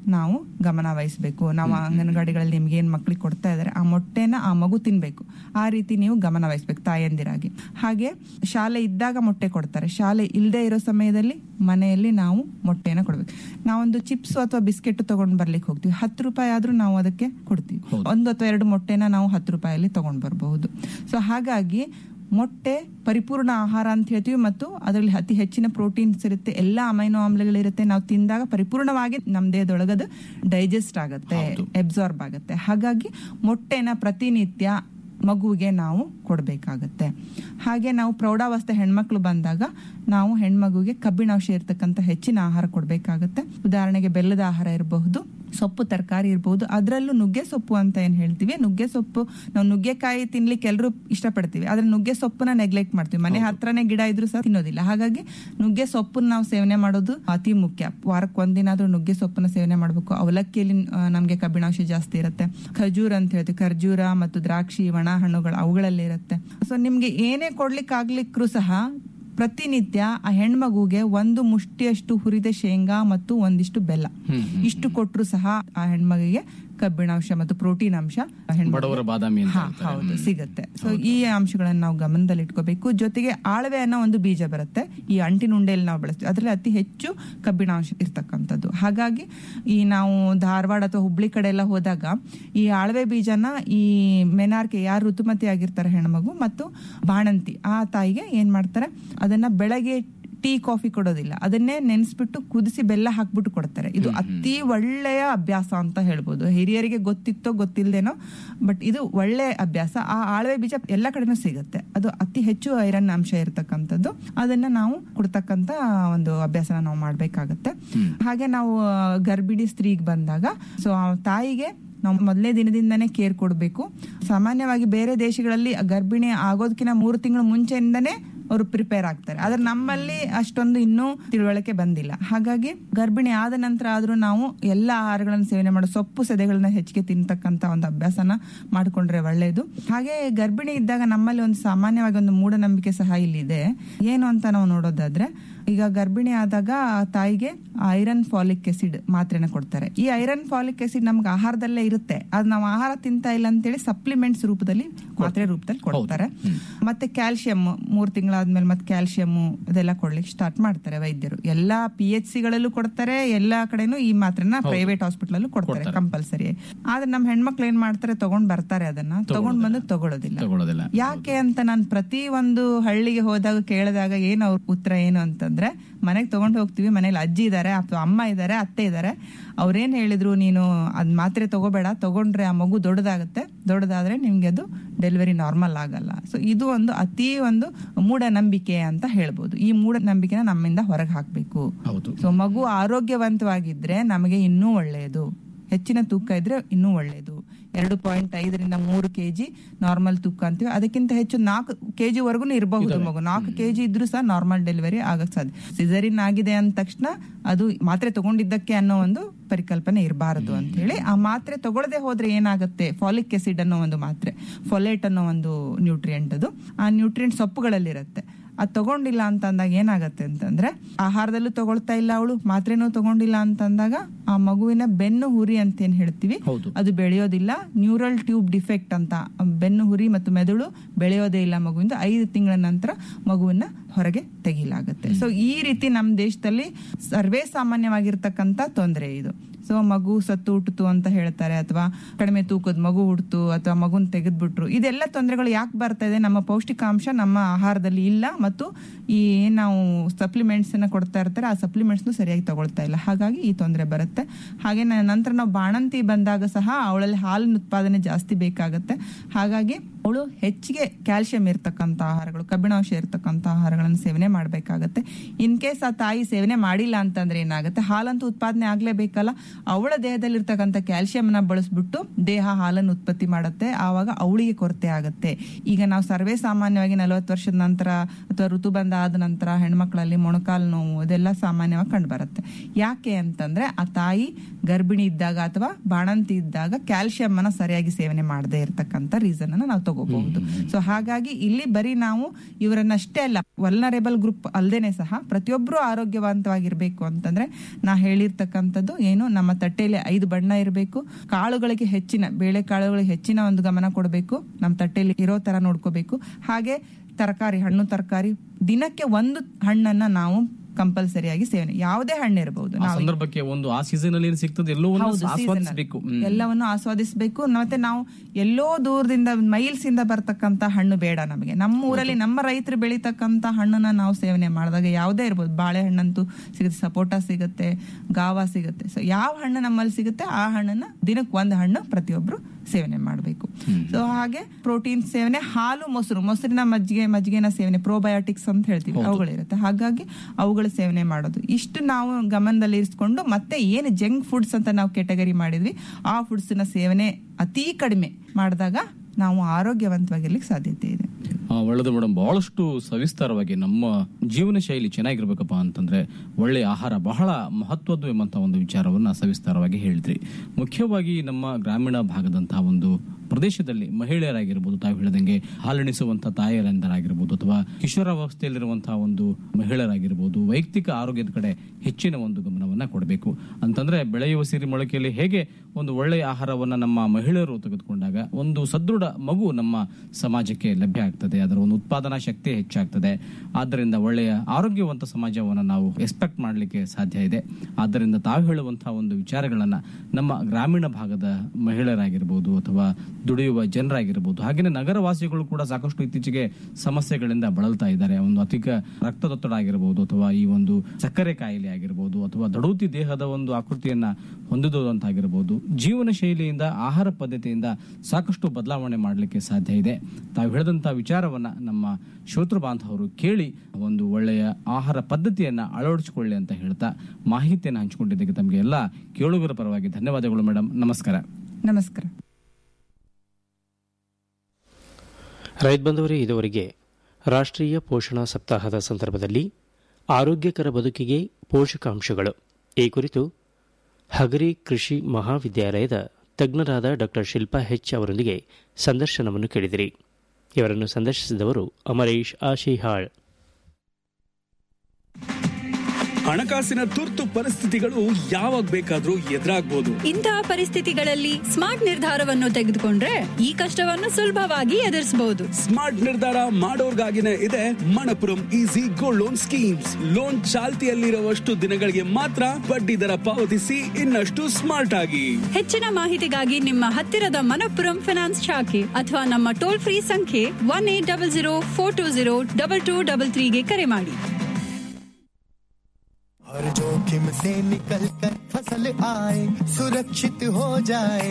ನಾವು ಗಮನ ವಹಿಸಬೇಕು ನಾವು ಅಂಗನವಾಡಿಗಳಲ್ಲಿ ನಿಮ್ಗೆ ಏನ್ ಮಕ್ಳಿಗೆ ಕೊಡ್ತಾ ಇದಾರೆ ಆ ಮೊಟ್ಟೆನ ಆ ಮಗು ತಿನ್ಬೇಕು ಆ ರೀತಿ ನೀವು ಗಮನ ವಹಿಸ್ಬೇಕು ತಾಯಂದಿರಾಗಿ ಹಾಗೆ ಶಾಲೆ ಇದ್ದಾಗ ಮೊಟ್ಟೆ ಕೊಡ್ತಾರೆ ಶಾಲೆ ಇಲ್ಲದೆ ಇರೋ ಸಮಯದಲ್ಲಿ ಮನೆಯಲ್ಲಿ ನಾವು ಮೊಟ್ಟೆನ ಕೊಡ್ಬೇಕು ನಾವೊಂದು ಚಿಪ್ಸ್ ಅಥವಾ ಬಿಸ್ಕೆಟ್ ತಗೊಂಡ್ ಬರ್ಲಿಕ್ಕೆ ಹೋಗ್ತೀವಿ ಹತ್ತು ರೂಪಾಯಿ ಆದ್ರೂ ನಾವು ಅದಕ್ಕೆ ಕೊಡ್ತೀವಿ ಒಂದು ಅಥವಾ ಎರಡು ಮೊಟ್ಟೆನ ನಾವು ಹತ್ತು ರೂಪಾಯಲ್ಲಿ ತಗೊಂಡ್ ಬರಬಹುದು ಸೊ ಹಾಗಾಗಿ ಮೊಟ್ಟೆ ಪರಿಪೂರ್ಣ ಆಹಾರ ಅಂತ ಹೇಳ್ತೀವಿ ಮತ್ತು ಅದರಲ್ಲಿ ಅತಿ ಹೆಚ್ಚಿನ ಪ್ರೋಟೀನ್ಸ್ ಇರುತ್ತೆ ಎಲ್ಲ ಅಮೈನೋ ಆಮ್ಲಗಳಿರುತ್ತೆ ನಾವು ತಿಂದಾಗ ಪರಿಪೂರ್ಣವಾಗಿ ನಮ್ಮ ದೇಹದೊಳಗದು ಡೈಜೆಸ್ಟ್ ಆಗುತ್ತೆ ಎಬ್ಸಾರ್ಬ್ ಆಗುತ್ತೆ ಹಾಗಾಗಿ ಮೊಟ್ಟೆನ ಪ್ರತಿನಿತ್ಯ ಮಗುವಿಗೆ ನಾವು ಕೊಡಬೇಕಾಗತ್ತೆ ಹಾಗೆ ನಾವು ಪ್ರೌಢಾವಸ್ಥೆ ಹೆಣ್ಮಕ್ಳು ಬಂದಾಗ ನಾವು ಹೆಣ್ಮಗುಗೆ ಕಬ್ಬಿಣಾಂಶ ಇರ್ತಕ್ಕಂಥ ಹೆಚ್ಚಿನ ಆಹಾರ ಕೊಡಬೇಕಾಗತ್ತೆ ಉದಾಹರಣೆಗೆ ಬೆಲ್ಲದ ಆಹಾರ ಇರಬಹುದು ಸೊಪ್ಪು ತರಕಾರಿ ಇರಬಹುದು ಅದರಲ್ಲೂ ನುಗ್ಗೆ ಸೊಪ್ಪು ಅಂತ ಏನ್ ಹೇಳ್ತೀವಿ ನುಗ್ಗೆ ಸೊಪ್ಪು ನಾವು ನುಗ್ಗೆಕಾಯಿ ತಿನ್ಲಿಕ್ಕೆ ಎಲ್ಲರೂ ಇಷ್ಟಪಡ್ತೀವಿ ಆದ್ರೆ ನುಗ್ಗೆ ಸೊಪ್ಪನ್ನ ನೆಗ್ಲೆಕ್ಟ್ ಮಾಡ್ತೀವಿ ಮನೆ ಹತ್ರನೇ ಗಿಡ ಇದ್ರೂ ಸಹ ತಿನ್ನೋದಿಲ್ಲ ಹಾಗಾಗಿ ನುಗ್ಗೆ ಸೊಪ್ಪನ್ನ ನಾವು ಸೇವನೆ ಮಾಡೋದು ಅತಿ ಮುಖ್ಯ ವಾರಕ್ಕೆ ಒಂದಿನ ಆದ್ರೂ ನುಗ್ಗೆ ಸೊಪ್ಪನ್ನ ಸೇವನೆ ಮಾಡಬೇಕು ಅವಲಕ್ಕಿಯಲ್ಲಿ ಆ, ನಮ್ಗೆ ಕಬ್ಬಿಣಾಂಶ ಜಾಸ್ತಿ ಇರುತ್ತೆ ಖಜೂರ್ ಅಂತ ಹೇಳ್ತೀವಿ ಖರ್ಜೂರ ಮತ್ತು ದ್ರಾಕ್ಷಿ ಒಣ ಹಣ್ಣುಗಳು ಅವುಗಳಲ್ಲಿ ಇರುತ್ತೆ ಸೊ ನಿಮ್ಗೆ ಏನೇ ಕೊಡ್ಲಿಕ್ಕೆ ಆಗ್ಲಿಕ್ಕೂ ಸಹ ಪ್ರತಿನಿತ್ಯ ಆ ಹೆಣ್ಮಗುಗೆ ಒಂದು ಮುಷ್ಟಿಯಷ್ಟು ಹುರಿದ ಶೇಂಗಾ ಮತ್ತು ಒಂದಿಷ್ಟು ಬೆಲ್ಲ ಇಷ್ಟು ಕೊಟ್ಟರು ಸಹ ಆ ಹೆಣ್ಮಗಿಗೆ ಕಬ್ಬಿಣಾಂಶ ಮತ್ತು ಪ್ರೋಟೀನ್ ಅಂಶ ಆ ಹೆಣ್ಮಗುಗೆ- ಬಡವರ ಬಾದಾಮಿ ಅಂತ ಹಾ, ಹೌದು ಸಿಗುತ್ತೆ ಸೊ ಈ ಅಂಶಗಳನ್ನ ನಾವು ಗಮನದಲ್ಲಿ ಇಟ್ಕೋಬೇಕು ಜೊತೆಗೆ ಆಳವೆ ಅನ್ನೋ ಒಂದು ಬೀಜ ಬರುತ್ತೆ ಈ ಅಂಟಿನ ಉಂಡೆಯಲ್ಲಿ ನಾವು ಬಳಸ್ತೀವಿ ಅದರಲ್ಲಿ ಅತಿ ಹೆಚ್ಚು ಕಬ್ಬಿಣಾಂಶ ಇರ್ತಕ್ಕಂಥದ್ದು ಹಾಗಾಗಿ ಈ ನಾವು ಧಾರವಾಡ ಅಥವಾ ಹುಬ್ಳಿ ಕಡೆ ಎಲ್ಲ ಹೋದಾಗ ಈ ಆಳವೆ ಬೀಜನ ಈ ಮೆನಾರ್ಕೆ ಯಾರು ಋತುಮತಿ ಆಗಿರ್ತಾರೆ ಹೆಣ್ಮಗು ಮತ್ತು ಬಾಣಂತಿ ಆ ತಾಯಿಗೆ ಏನ್ ಮಾಡ್ತಾರೆ ಅದನ್ನ ಬೆಳಗ್ಗೆ ಟೀ ಕಾಫಿ ಕೊಡೋದಿಲ್ಲ ಅದನ್ನೇ ನೆನೆಸ್ಬಿಟ್ಟು ಕುದಿಸಿ ಬೆಲ್ಲ ಹಾಕ್ಬಿಟ್ಟು ಕೊಡ್ತಾರೆ ಇದು ಅತಿ ಒಳ್ಳೆಯ ಅಭ್ಯಾಸ ಅಂತ ಹೇಳ್ಬೋದು ಹಿರಿಯರಿಗೆ ಗೊತ್ತಿತ್ತೋ ಗೊತ್ತಿಲ್ಲದೇನೋ ಬಟ್ ಇದು ಒಳ್ಳೆ ಅಭ್ಯಾಸ ಆ ಆಳವೆ ಬೀಜ ಎಲ್ಲ ಕಡೆನೂ ಸಿಗುತ್ತೆ ಅದು ಅತಿ ಹೆಚ್ಚು ಐರನ್ ಅಂಶ ಇರತಕ್ಕಂಥದ್ದು ಅದನ್ನ ನಾವು ಕೊಡ್ತಕ್ಕಂತ ಒಂದು ಅಭ್ಯಾಸನ ನಾವು ಮಾಡ್ಬೇಕಾಗತ್ತೆ ಹಾಗೆ ನಾವು ಆ, ಗರ್ಭಿಣಿ ಸ್ತ್ರೀಗೆ ಬಂದಾಗ ಸೊ ಆ ತಾಯಿಗೆ ನಾವು ಮೊದಲನೇ ದಿನದಿಂದನೇ ಕೇರ್ ಕೊಡಬೇಕು ಸಾಮಾನ್ಯವಾಗಿ ಬೇರೆ ದೇಶಗಳಲ್ಲಿ ಗರ್ಭಿಣಿ ಆಗೋದಕ್ಕಿಂತ ಮೂರು ತಿಂಗಳು ಮುಂಚೆಯಿಂದನೇ ಅವರು ಪ್ರಿಪೇರ್ ಆಗ್ತಾರೆ ಆದ್ರೆ ನಮ್ಮಲ್ಲಿ ಅಷ್ಟೊಂದು ಇನ್ನೂ ತಿಳುವಳಿಕೆ ಬಂದಿಲ್ಲ ಹಾಗಾಗಿ ಗರ್ಭಿಣಿ ಆದ ನಂತರ ಆದ್ರೂ ನಾವು ಎಲ್ಲ ಆಹಾರಗಳನ್ನು ಸೇವನೆ ಮಾಡೋ ಸೊಪ್ಪು ಸೆದೆಗಳನ್ನ ಹೆಚ್ಚಿಗೆ ತಿಂತಕ್ಕಂತ ಒಂದು ಅಭ್ಯಾಸನ ಮಾಡ್ಕೊಂಡ್ರೆ ಒಳ್ಳೆಯದು ಹಾಗೆ ಗರ್ಭಿಣಿ ಇದ್ದಾಗ ನಮ್ಮಲ್ಲಿ ಒಂದು ಸಾಮಾನ್ಯವಾಗಿ ಒಂದು ಮೂಢನಂಬಿಕೆ ಸಹ ಇಲ್ಲಿದೆ ಏನು ಅಂತ ನಾವು ನೋಡೋದಾದ್ರೆ ಈಗ ಗರ್ಭಿಣಿ ಆದಾಗ ಆ ತಾಯಿಗೆ ಐರನ್ ಫಾಲಿಕ್ ಆಸಿಡ್ ಮಾತ್ರೆನ ಕೊಡ್ತಾರೆ ಈ ಐರನ್ ಫಾಲಿಕ್ ಆಸಿಡ್ ನಮ್ಗೆ ಆಹಾರದಲ್ಲೇ ಇರುತ್ತೆ ಅದು ನಾವು ಆಹಾರ ತಿಂತಾ ಇಲ್ಲ ಅಂತೇಳಿ ಸಪ್ಲಿಮೆಂಟ್ಸ್ ರೂಪದಲ್ಲಿ ಮಾತ್ರೆ ರೂಪದಲ್ಲಿ ಕೊಡ್ತಾರೆ ಮತ್ತೆ ಕ್ಯಾಲ್ಸಿಯಂ ಮೂರ್ ತಿಂಗಳಾದ್ಮೇಲೆ ಮತ್ತೆ ಕ್ಯಾಲ್ಸಿಯಂ ಅದೆಲ್ಲ ಕೊಡ್ಲಿಕ್ಕೆ ಸ್ಟಾರ್ಟ್ ಮಾಡ್ತಾರೆ ವೈದ್ಯರು ಎಲ್ಲಾ ಪಿ ಎಚ್ ಸಿಗಳಲ್ಲೂ ಕೊಡ್ತಾರೆ ಎಲ್ಲಾ ಕಡೆನೂ ಈ ಮಾತ್ರೆನ ಪ್ರೈವೇಟ್ ಹಾಸ್ಪಿಟಲ್ ಅಲ್ಲೂ ಕೊಡ್ತಾರೆ ಕಂಪಲ್ಸರಿ ಆದ್ರೆ ನಮ್ಮ ಹೆಣ್ಮಕ್ಳು ಏನ್ ಮಾಡ್ತಾರೆ ತಗೊಂಡ್ ಬರ್ತಾರೆ ಅದನ್ನ ತಗೊಂಡ್ ಬಂದು ತಗೊಳ್ಳೋದಿಲ್ಲ ತಗೊಳ್ಳೋದಿಲ್ಲ ಯಾಕೆ ಅಂತ ನಾನು ಪ್ರತಿ ಒಂದು ಹಳ್ಳಿಗೆ ಹೋದಾಗ ಕೇಳಿದಾಗ ಏನು ಅವ್ರ ಉತ್ತರ ಏನು ಅಂತಂದ್ರೆ ಮನೆಗೆ ತಗೊಂಡು ಹೋಗ್ತೀವಿ ಮನೇಲಿ ಅಜ್ಜಿ ಇದಾರೆ ಅಥವಾ ಅಮ್ಮ ಇದಾರೆ ಅತ್ತೆ ಇದಾರೆ ಅವ್ರೇನ್ ಹೇಳಿದ್ರು ನೀನು ಅದ್ ಮಾತ್ರೆ ತಗೋಬೇಡ ತಗೊಂಡ್ರೆ ಆ ಮಗು ದೊಡ್ಡದಾಗುತ್ತೆ ದೊಡ್ಡದಾದ್ರೆ ನಿಮ್ಗೆ ಅದು ಡೆಲಿವರಿ ನಾರ್ಮಲ್ ಆಗಲ್ಲ ಸೊ ಇದು ಒಂದು ಅತಿ ಒಂದು ಮೂಢನಂಬಿಕೆ ಅಂತ ಹೇಳ್ಬೋದು ಈ ಮೂಢನಂಬಿಕೆನ ನಮ್ಮಿಂದ ಹೊರಗೆ ಹಾಕ್ಬೇಕು ಸೊ ಮಗು ಆರೋಗ್ಯವಂತವಾಗಿದ್ರೆ ನಮಗೆ ಇನ್ನೂ ಒಳ್ಳೆಯದು ಹೆಚ್ಚಿನ ತೂಕ ಇದ್ರೆ ಇನ್ನೂ ಒಳ್ಳೆಯದು ಎರಡು ಪಾಯಿಂಟ್ ಐದರಿಂದ ಮೂರು ಕೆಜಿ ನಾರ್ಮಲ್ ತೂಕ ಅಂತೀವಿ ಅದಕ್ಕಿಂತ ಹೆಚ್ಚು ನಾಲ್ಕು ಕೆಜಿ ವರ್ಗು ಇರಬಹುದು ಮಗು ನಾಲ್ಕು ಕೆಜಿ ಇದ್ರೂ ಸಹ ನಾರ್ಮಲ್ ಡೆಲಿವರಿ ಆಗಕ್ ಸಾಧ್ಯ ಸಿಸರಿನ್ ಆಗಿದೆ ಅಂದ ತಕ್ಷಣ ಅದು ಮಾತ್ರೆ ತಗೊಂಡಿದ್ದಕ್ಕೆ ಅನ್ನೋ ಒಂದು ಪರಿಕಲ್ಪನೆ ಇರಬಾರದು ಅಂತ ಹೇಳಿ ಆ ಮಾತ್ರೆ ತಗೊಳ್ಳದೆ ಹೋದ್ರೆ ಏನಾಗುತ್ತೆ ಫಾಲಿಕ್ ಆಸಿಡ್ ಅನ್ನೋ ಒಂದು ಮಾತ್ರೆ ಫೊಲೇಟ್ ಅನ್ನೋ ಒಂದು ನ್ಯೂಟ್ರಿಯೆಂಟ್ ಅದು ಆ ನ್ಯೂಟ್ರಿಯೆಂಟ್ ಸೊಪ್ಪುಗಳಲ್ಲಿರುತ್ತೆ ಅದ್ ತಗೊಂಡಿಲ್ಲ ಅಂತ ಅಂದಾಗ ಏನಾಗತ್ತೆ ಅಂತಂದ್ರೆ ಆಹಾರದಲ್ಲೂ ತಗೊಳ್ತಾ ಇಲ್ಲ ಅವಳು ಮಾತ್ರೆನೂ ತಗೊಂಡಿಲ್ಲ ಅಂತಂದಾಗ ಆ ಮಗುವಿನ ಬೆನ್ನು ಹುರಿ ಅಂತ ಏನ್ ಹೇಳ್ತೀವಿ ಅದು ಬೆಳೆಯೋದಿಲ್ಲ ನ್ಯೂರಲ್ ಟ್ಯೂಬ್ ಡಿಫೆಕ್ಟ್ ಅಂತ ಬೆನ್ನು ಹುರಿ ಮತ್ತು ಮೆದುಳು ಬೆಳೆಯೋದೇ ಇಲ್ಲ ಮಗುವಿಂದ ಐದು ತಿಂಗಳ ನಂತರ ಮಗುವನ್ನ ಹೊರಗೆ ತೆಗಿಲಾಗುತ್ತೆ ಸೊ ಈ ರೀತಿ ನಮ್ಮ ದೇಶದಲ್ಲಿ ಸರ್ವೇ ಸಾಮಾನ್ಯವಾಗಿರ್ತಕ್ಕಂತ ತೊಂದರೆ ಇದು ಸೊ ಮಗು ಸತ್ತು ಹುಟ್ಟಿತು ಅಂತ ಹೇಳ್ತಾರೆ ಅಥವಾ ಕಡಿಮೆ ತೂಕದ ಮಗು ಹುಡ್ತು ಅಥವಾ ಮಗುನ್ ತೆಗೆದ್ಬಿಟ್ರು ಇದೆಲ್ಲ ತೊಂದರೆಗಳು ಯಾಕೆ ಬರ್ತಾ ಇದೆ ನಮ್ಮ ಪೌಷ್ಟಿಕಾಂಶ ನಮ್ಮ ಆಹಾರದಲ್ಲಿ ಇಲ್ಲ ಮತ್ತು ಈ ಏನ್ ನಾವು ಸಪ್ಲಿಮೆಂಟ್ಸ್ ಅನ್ನ ಕೊಡ್ತಾ ಇರ್ತಾರೆ ಆ ಸಪ್ಲಿಮೆಂಟ್ಸ್ ಸರಿಯಾಗಿ ತಗೊಳ್ತಾ ಇಲ್ಲ ಹಾಗಾಗಿ ಈ ತೊಂದರೆ ಬರುತ್ತೆ ಹಾಗೆ ನ- ನಂತರ ನಾವು ಬಾಣಂತಿ ಬಂದಾಗ ಸಹ ಅವಳಲ್ಲಿ ಹಾಲಿನ ಉತ್ಪಾದನೆ ಜಾಸ್ತಿ ಬೇಕಾಗುತ್ತೆ ಹಾಗಾಗಿ ಅವಳು ಹೆಚ್ಚಿಗೆ ಕ್ಯಾಲ್ಸಿಯಂ ಇರ್ತಕ್ಕಂಥ ಆಹಾರಗಳು ಕಬ್ಬಿಣಾಂಶ ಇರ್ತಕ್ಕಂಥ ಆಹಾರಗಳನ್ನು ಸೇವನೆ ಮಾಡಬೇಕಾಗತ್ತೆ ಇನ್ ಕೇಸ್ ಆ ತಾಯಿ ಸೇವನೆ ಮಾಡಿಲ್ಲ ಅಂತಂದ್ರೆ ಏನಾಗುತ್ತೆ ಹಾಲಂತೂ ಉತ್ಪಾದನೆ ಆಗ್ಲೇಬೇಕಲ್ಲ ಅವಳ ದೇಹದಲ್ಲಿರ್ತಕ್ಕಂಥ ಕ್ಯಾಲ್ಸಿಯಂ ನ ಬಳಸ್ಬಿಟ್ಟು ದೇಹ ಹಾಲನ್ನು ಉತ್ಪತ್ತಿ ಮಾಡುತ್ತೆ ಆವಾಗ ಅವಳಿಗೆ ಕೊರತೆ ಆಗುತ್ತೆ ಈಗ ನಾವು ಸರ್ವೇ ಸಾಮಾನ್ಯವಾಗಿ ನಲವತ್ತು ವರ್ಷದ ನಂತರ ಅಥವಾ ಋತುಬಂಧ ಆದ ನಂತರ ಹೆಣ್ಮಕ್ಳಲ್ಲಿ ಮೊಣಕಾಲು ನೋವು ಅದೆಲ್ಲ ಸಾಮಾನ್ಯವಾಗಿ ಕಂಡು ಬರುತ್ತೆ ಯಾಕೆ ಅಂತಂದ್ರೆ ಆ ತಾಯಿ ಗರ್ಭಿಣಿ ಇದ್ದಾಗ ಅಥವಾ ಬಾಣಂತಿ ಇದ್ದಾಗ ಕ್ಯಾಲ್ಸಿಯಂ ಅನ್ನ ಸರಿಯಾಗಿ ಸೇವನೆ ಮಾಡದೇ ಇರತಕ್ಕಂತ ರೀಸನ್ ಅನ್ನ ನಾವು ತಗೋಬಹುದು ಸೊ ಹಾಗಾಗಿ ಇಲ್ಲಿ ಬರೀ ನಾವು ಇವರನ್ನಷ್ಟೇ ಅಲ್ಲ ವಲ್ನರೇಬಲ್ ಗ್ರೂಪ್ ಅಲ್ಲದೇನೆ ಸಹ ಪ್ರತಿಯೊಬ್ಬರು ಆರೋಗ್ಯವಂತವಾಗಿರ್ಬೇಕು ಅಂತಂದ್ರೆ ನಾ ಹೇಳಿರ್ತಕ್ಕಂಥದ್ದು ಏನು ನಮ್ಮ ತಟ್ಟೆಯಲ್ಲಿ ಐದು ಬಣ್ಣ ಇರಬೇಕು ಕಾಳುಗಳಿಗೆ ಹೆಚ್ಚಿನ ಬೇಳೆ ಕಾಳುಗಳಿಗೆ ಹೆಚ್ಚಿನ ಒಂದು ಗಮನ ಕೊಡಬೇಕು ನಮ್ಮ ತಟ್ಟೆಯಲ್ಲಿ ಇರೋ ತರ ನೋಡ್ಕೋಬೇಕು ಹಾಗೆ ತರಕಾರಿ ಹಣ್ಣು ತರಕಾರಿ ದಿನಕ್ಕೆ ಒಂದು ಹಣ್ಣನ್ನ ನಾವು ಕಂಪಲ್ಸರಿಯಾಗಿ ಸೇವನೆ ಯಾವುದೇ ಹಣ್ಣು ಇರಬಹುದು ಆ ಸಂದರ್ಭಕ್ಕೆ ಒಂದು ಆ ಸೀಸನ್ ಅಲ್ಲಿ ಏನ್ ಸಿಗ್ತದೆ ಎಲ್ಲವನ್ನೂ ಹೌದು, ಆಸ್ವಾದಿಸಬೇಕು seasonal. ಎಲ್ಲವನ್ನು ಆಸ್ವಾದಿಸಬೇಕು ಮತ್ತೆ ನಾವು ಎಲ್ಲೋ ದೂರದಿಂದ ಮೈಲ್ಸ್ ಇಂದ ಬರ್ತಕ್ಕಂತ ಹಣ್ಣು ಬೇಡ ನಮಗೆ ನಮ್ಮ ಊರಲ್ಲಿ ನಮ್ಮ ರೈತರು ಬೆಳೀತಕ್ಕಂತ ಹಣ್ಣನ್ನ ನಾವು ಸೇವನೆ ಮಾಡಿದಾಗ ಯಾವುದೇ ಇರ್ಬೋದು ಬಾಳೆಹಣ್ಣಂತೂ ಸಿಗುತ್ತೆ ಸಪೋಟ ಸಿಗುತ್ತೆ ಗಾವ ಸಿಗುತ್ತೆ ಸೊ ಯಾವ ಹಣ್ಣು ನಮ್ಮಲ್ಲಿ ಸಿಗುತ್ತೆ ಆ ಹಣ್ಣನ್ನ ದಿನಕ್ಕೆ ಒಂದು ಹಣ್ಣು ಪ್ರತಿಯೊಬ್ರು ಸೇವನೆ ಮಾಡಬೇಕು ಸೊ ಹಾಗೆ ಪ್ರೋಟೀನ್ ಸೇವನೆ ಹಾಲು ಮೊಸರು ಮೊಸರಿನ ಮಜ್ಜಿಗೆ ಮಜ್ಜಿಗೆನ ಸೇವನೆ ಪ್ರೋಬಯೋಟಿಕ್ಸ್ ಅಂತ ಹೇಳ್ತೀವಿ ಅವುಗಳಿರುತ್ತೆ ಹಾಗಾಗಿ ಅವುಗಳ ಸೇವನೆ ಮಾಡೋದು ಇಷ್ಟು ನಾವು ಗಮನದಲ್ಲಿ ಇರಿಸ್ಕೊಂಡು ಮತ್ತೆ ಏನು ಜಂಕ್ ಫುಡ್ಸ್ ಅಂತ ನಾವು ಕೆಟಗರಿ ಮಾಡಿದ್ವಿ ಆ ಫುಡ್ಸ್ ನ ಸೇವನೆ ಅತಿ ಕಡಿಮೆ ಮಾಡಿದಾಗ ನಾವು ಆರೋಗ್ಯವಂತವಾಗಿರ್ಲಿಕ್ಕೆ ಸಾಧ್ಯತೆ ಇದೆ ಆ, ಒಳ್ಳೆದು ಮೇಡಮ್ ಬಹಳಷ್ಟು ಸವಿಸ್ತಾರವಾಗಿ ನಮ್ಮ ಜೀವನ ಶೈಲಿ ಚೆನ್ನಾಗಿರ್ಬೇಕಪ್ಪ ಅಂತಂದ್ರೆ ಒಳ್ಳೆಯ ಆಹಾರ ಬಹಳ ಮಹತ್ವದ್ದು ಎಂಬಂತ ಒಂದು ವಿಚಾರವನ್ನ ಸವಿಸ್ತಾರವಾಗಿ ಹೇಳಿದ್ರಿ ಮುಖ್ಯವಾಗಿ ನಮ್ಮ ಗ್ರಾಮೀಣ ಭಾಗದಂತಹ ಒಂದು ಪ್ರದೇಶದಲ್ಲಿ ಮಹಿಳೆಯರಾಗಿರ್ಬೋದು ತಾವು ಹೇಳಿದಂಗೆ ಹಾಲಣಿಸುವಂತ ತಾಯಿಯರಂದರಾಗಿರ್ಬೋದು ಅಥವಾ ಕಿಶೋರಾವಸ್ಥೆಯಲ್ಲಿರುವಂತಹ ಒಂದು ಮಹಿಳೆಯರಾಗಿರ್ಬೋದು ವೈಯಕ್ತಿಕ ಆರೋಗ್ಯದ ಕಡೆ ಹೆಚ್ಚಿನ ಒಂದು ಗಮನವನ್ನ ಕೊಡಬೇಕು ಅಂತಂದ್ರೆ ಬೆಳೆಯುವ ಸಿರಿ ಮೊಳಕೆಯಲ್ಲಿ ಹೇಗೆ ಒಂದು ಒಳ್ಳೆಯ ಆಹಾರವನ್ನ ನಮ್ಮ ಮಹಿಳೆಯರು ತೆಗೆದುಕೊಂಡಾಗ ಒಂದು ಸದೃಢ ಮಗು ನಮ್ಮ ಸಮಾಜಕ್ಕೆ ಲಭ್ಯ ಆಗ್ತದೆ ಅದರ ಒಂದು ಉತ್ಪಾದನಾ ಶಕ್ತಿ ಹೆಚ್ಚಾಗ್ತದೆ ಆದ್ದರಿಂದ ಒಳ್ಳೆಯ ಆರೋಗ್ಯವಂತ ಸಮಾಜವನ್ನು ನಾವು ಎಕ್ಸ್ಪೆಕ್ಟ್ ಮಾಡಲಿಕ್ಕೆ ಸಾಧ್ಯ ಇದೆ ಆದ್ದರಿಂದ ತಾವು ಹೇಳುವಂತಹ ಒಂದು ವಿಚಾರಗಳನ್ನ ನಮ್ಮ ಗ್ರಾಮೀಣ ಭಾಗದ ಮಹಿಳೆಯರಾಗಿರ್ಬೋದು ಅಥವಾ ದುಡಿಯುವ ಜನರಾಗಿರ್ಬೋದು ಹಾಗೆಯೇ ನಗರವಾಸಿಗಳು ಕೂಡ ಸಾಕಷ್ಟು ಇತ್ತೀಚೆಗೆ ಸಮಸ್ಯೆಗಳಿಂದ ಬಳಲ್ತಾ ಇದ್ದಾರೆ ಒಂದು ಅಧಿಕ ರಕ್ತದೊತ್ತಡ ಆಗಿರಬಹುದು ಅಥವಾ ಈ ಒಂದು ಸಕ್ಕರೆ ಕಾಯಿಲೆ ಆಗಿರಬಹುದು ಅಥವಾ ದಡೂತಿ ದೇಹದ ಒಂದು ಆಕೃತಿಯನ್ನ ಹೊಂದಿದಂತಾಗಿರಬಹುದು ಜೀವನ ಶೈಲಿಯಿಂದ ಆಹಾರ ಪದ್ಧತಿಯಿಂದ ಸಾಕಷ್ಟು ಬದಲಾವಣೆ ಮಾಡಲಿಕ್ಕೆ ಸಾಧ್ಯ ಇದೆ ತಾವು ಹೇಳಿದಂತಹ ವಿಚಾರವನ್ನ ನಮ್ಮ ಶ್ರೋತೃ ಬಾಂಧವರು ಕೇಳಿ ಒಂದು ಒಳ್ಳೆಯ ಆಹಾರ ಪದ್ಧತಿಯನ್ನ ಅಳವಡಿಸಿಕೊಳ್ಳಿ ಅಂತ ಹೇಳ್ತಾ ಮಾಹಿತಿಯನ್ನು ಹಂಚಿಕೊಂಡಿದ್ದಕ್ಕೆ ತಮಗೆ ಎಲ್ಲ ಕೇಳುಗರ ಪರವಾಗಿ ಧನ್ಯವಾದಗಳು ಮೇಡಮ್ ನಮಸ್ಕಾರ ನಮಸ್ಕಾರ ರೈತ ಬಂಧುವರೇ ಇದುವರೆಗೆ ರಾಷ್ಟ್ರೀಯ ಪೋಷಣಾ ಸಪ್ತಾಹದ ಸಂದರ್ಭದಲ್ಲಿ ಆರೋಗ್ಯಕರ ಬದುಕಿಗೆ ಪೋಷಕಾಂಶಗಳು ಈ ಕುರಿತು ಹಗರಿ ಕೃಷಿ ಮಹಾವಿದ್ಯಾಲಯದ ತಜ್ಞರಾದ ಡಾಕ್ಟರ್ ಶಿಲ್ಪಾ ಹೆಚ್ ಅವರೊಂದಿಗೆ ಸಂದರ್ಶನವನ್ನು ಕೇಳಿದಿರಿ ಇವರನ್ನು ಸಂದರ್ಶಿಸಿದವರು ಅಮರೇಶ್ ಆಶಿಹಾಳ್ ಹಣಕಾಸಿನ ತುರ್ತು ಪರಿಸ್ಥಿತಿಗಳು ಯಾವಾಗ ಬೇಕಾದ್ರೂ ಎದುರಾಗ್ಬೋದು ಇಂತಹ ಪರಿಸ್ಥಿತಿಗಳಲ್ಲಿ ಸ್ಮಾರ್ಟ್ ನಿರ್ಧಾರವನ್ನು ತೆಗೆದುಕೊಂಡ್ರೆ ಈ ಕಷ್ಟವನ್ನು ಸುಲಭವಾಗಿ ಎದುರಿಸಬಹುದು ಸ್ಮಾರ್ಟ್ ನಿರ್ಧಾರ ಮಾಡೋರ್ಗಾಗಿನೇ ಇದೆ Manappuram easy gold loan schemes loan ಚಾಲ್ತಿಯಲ್ಲಿರುವಷ್ಟು ದಿನಗಳಿಗೆ ಮಾತ್ರ ಬಡ್ಡಿ ದರ ಪಾವತಿಸಿ ಇನ್ನಷ್ಟು ಸ್ಮಾರ್ಟ್ ಆಗಿ ಹೆಚ್ಚಿನ ಮಾಹಿತಿಗಾಗಿ ನಿಮ್ಮ ಹತ್ತಿರದ ಮನಪ್ಪುರಂ ಫಿನಾನ್ಸ್ ಶಾಖೆ ಅಥವಾ ನಮ್ಮ ಟೋಲ್ ಫ್ರೀ ಸಂಖ್ಯೆ one eight double zero four two zero double two double ತ್ರೀಗೆ ಕರೆ ಮಾಡಿ हर जोखिम से निकल कर फसल आए सुरक्षित हो जाए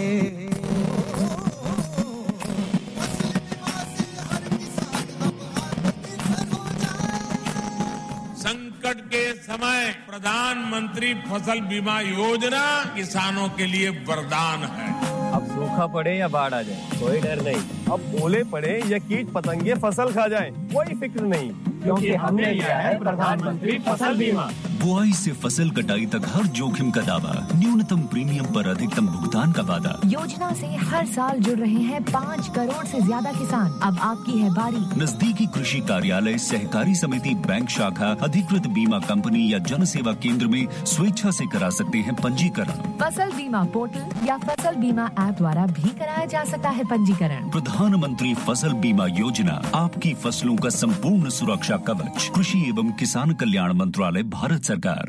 संकट के समय प्रधानमंत्री फसल बीमा योजना किसानों के लिए वरदान है अब सूखा पड़े या बाढ़ आ जाए कोई डर नहीं अब ओले पड़े या कीट पतंगे फसल खा जाए कोई फिक्र नहीं क्योंकि हमने लिया है प्रधानमंत्री फसल बीमा बुआई से फसल कटाई तक हर जोखिम का दावा न्यूनतम प्रीमियम पर अधिकतम भुगतान का वादा योजना से हर साल जुड़ रहे हैं पाँच करोड़ से ज्यादा किसान अब आपकी है बारी नजदीकी कृषि कार्यालय सहकारी समिति बैंक शाखा अधिकृत बीमा कंपनी या जन सेवा केंद्र में स्वेच्छा से करा सकते हैं पंजीकरण फसल बीमा पोर्टल या फसल बीमा ऐप द्वारा भी कराया जा सकता है पंजीकरण प्रधानमंत्री फसल बीमा योजना आपकी फसलों का संपूर्ण सुरक्षा कवच कृषि एवं किसान कल्याण मंत्रालय भारत सरकार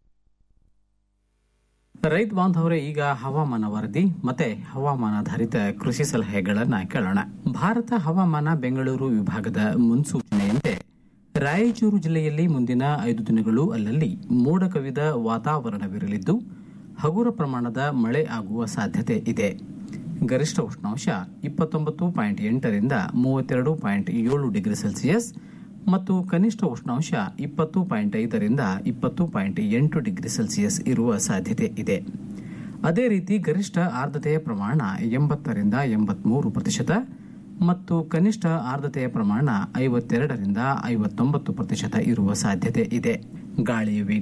ರೈತ ಬಾಂಧವರೇ ಈಗ ಹವಾಮಾನ ವರದಿ ಮತ್ತೆ ಹವಾಮಾನಾಧಾರಿತ ಕೃಷಿ ಸಲಹೆಗಳನ್ನ ಕೇಳೋಣ ಭಾರತ ಹವಾಮಾನ ಬೆಂಗಳೂರು ವಿಭಾಗದ ಮುನ್ಸೂಚನೆಯಂತೆ ರಾಯಚೂರು ಜಿಲ್ಲೆಯಲ್ಲಿ ಮುಂದಿನ ಐದು ದಿನಗಳು ಅಲ್ಲಲ್ಲಿ ಮೋಡ ಕವಿದ ವಾತಾವರಣವಿರಲಿದ್ದು ಹಗುರ ಪ್ರಮಾಣದ ಮಳೆ ಆಗುವ ಸಾಧ್ಯತೆ ಇದೆ ಗರಿಷ್ಠ ಉಷ್ಣಾಂಶ ಇಪ್ಪತ್ತೊಂಬತ್ತು ಪಾಯಿಂಟ್ ಎಂಟರಿಂದ ಮೂವತ್ತೆರಡು ಪಾಯಿಂಟ್ ಏಳು ಡಿಗ್ರಿ ಸೆಲ್ಸಿಯಸ್ ಮತ್ತು ಕನಿಷ್ಠ ಉಷ್ಣಾಂಶ ಇಪ್ಪತ್ತು ಪಾಯಿಂಟ್ ಐದರಿಂದ ಇಪ್ಪತ್ತು ಪಾಯಿಂಟ್ ಎಂಟು ಡಿಗ್ರಿ ಸೆಲ್ಸಿಯಸ್ ಇರುವ ಸಾಧ್ಯತೆ ಇದೆ ಅದೇ ರೀತಿ ಗರಿಷ್ಠ ಆರ್ದ್ರತೆಯ ಪ್ರಮಾಣ ಎಂಬತ್ತರಿಂದ ಎಂಬತ್ಮೂರು ಪ್ರತಿಶತ ಮತ್ತು ಕನಿಷ್ಠ ಆರ್ದ್ರತೆಯ ಪ್ರಮಾಣ ಐವತ್ತೆರಡರಿಂದ ಐವತ್ತೊಂಬತ್ತು ಪ್ರತಿಶತ ಇರುವ ಸಾಧ್ಯತೆ ಇದೆ ಗಾಳಿಯ ವೇಗ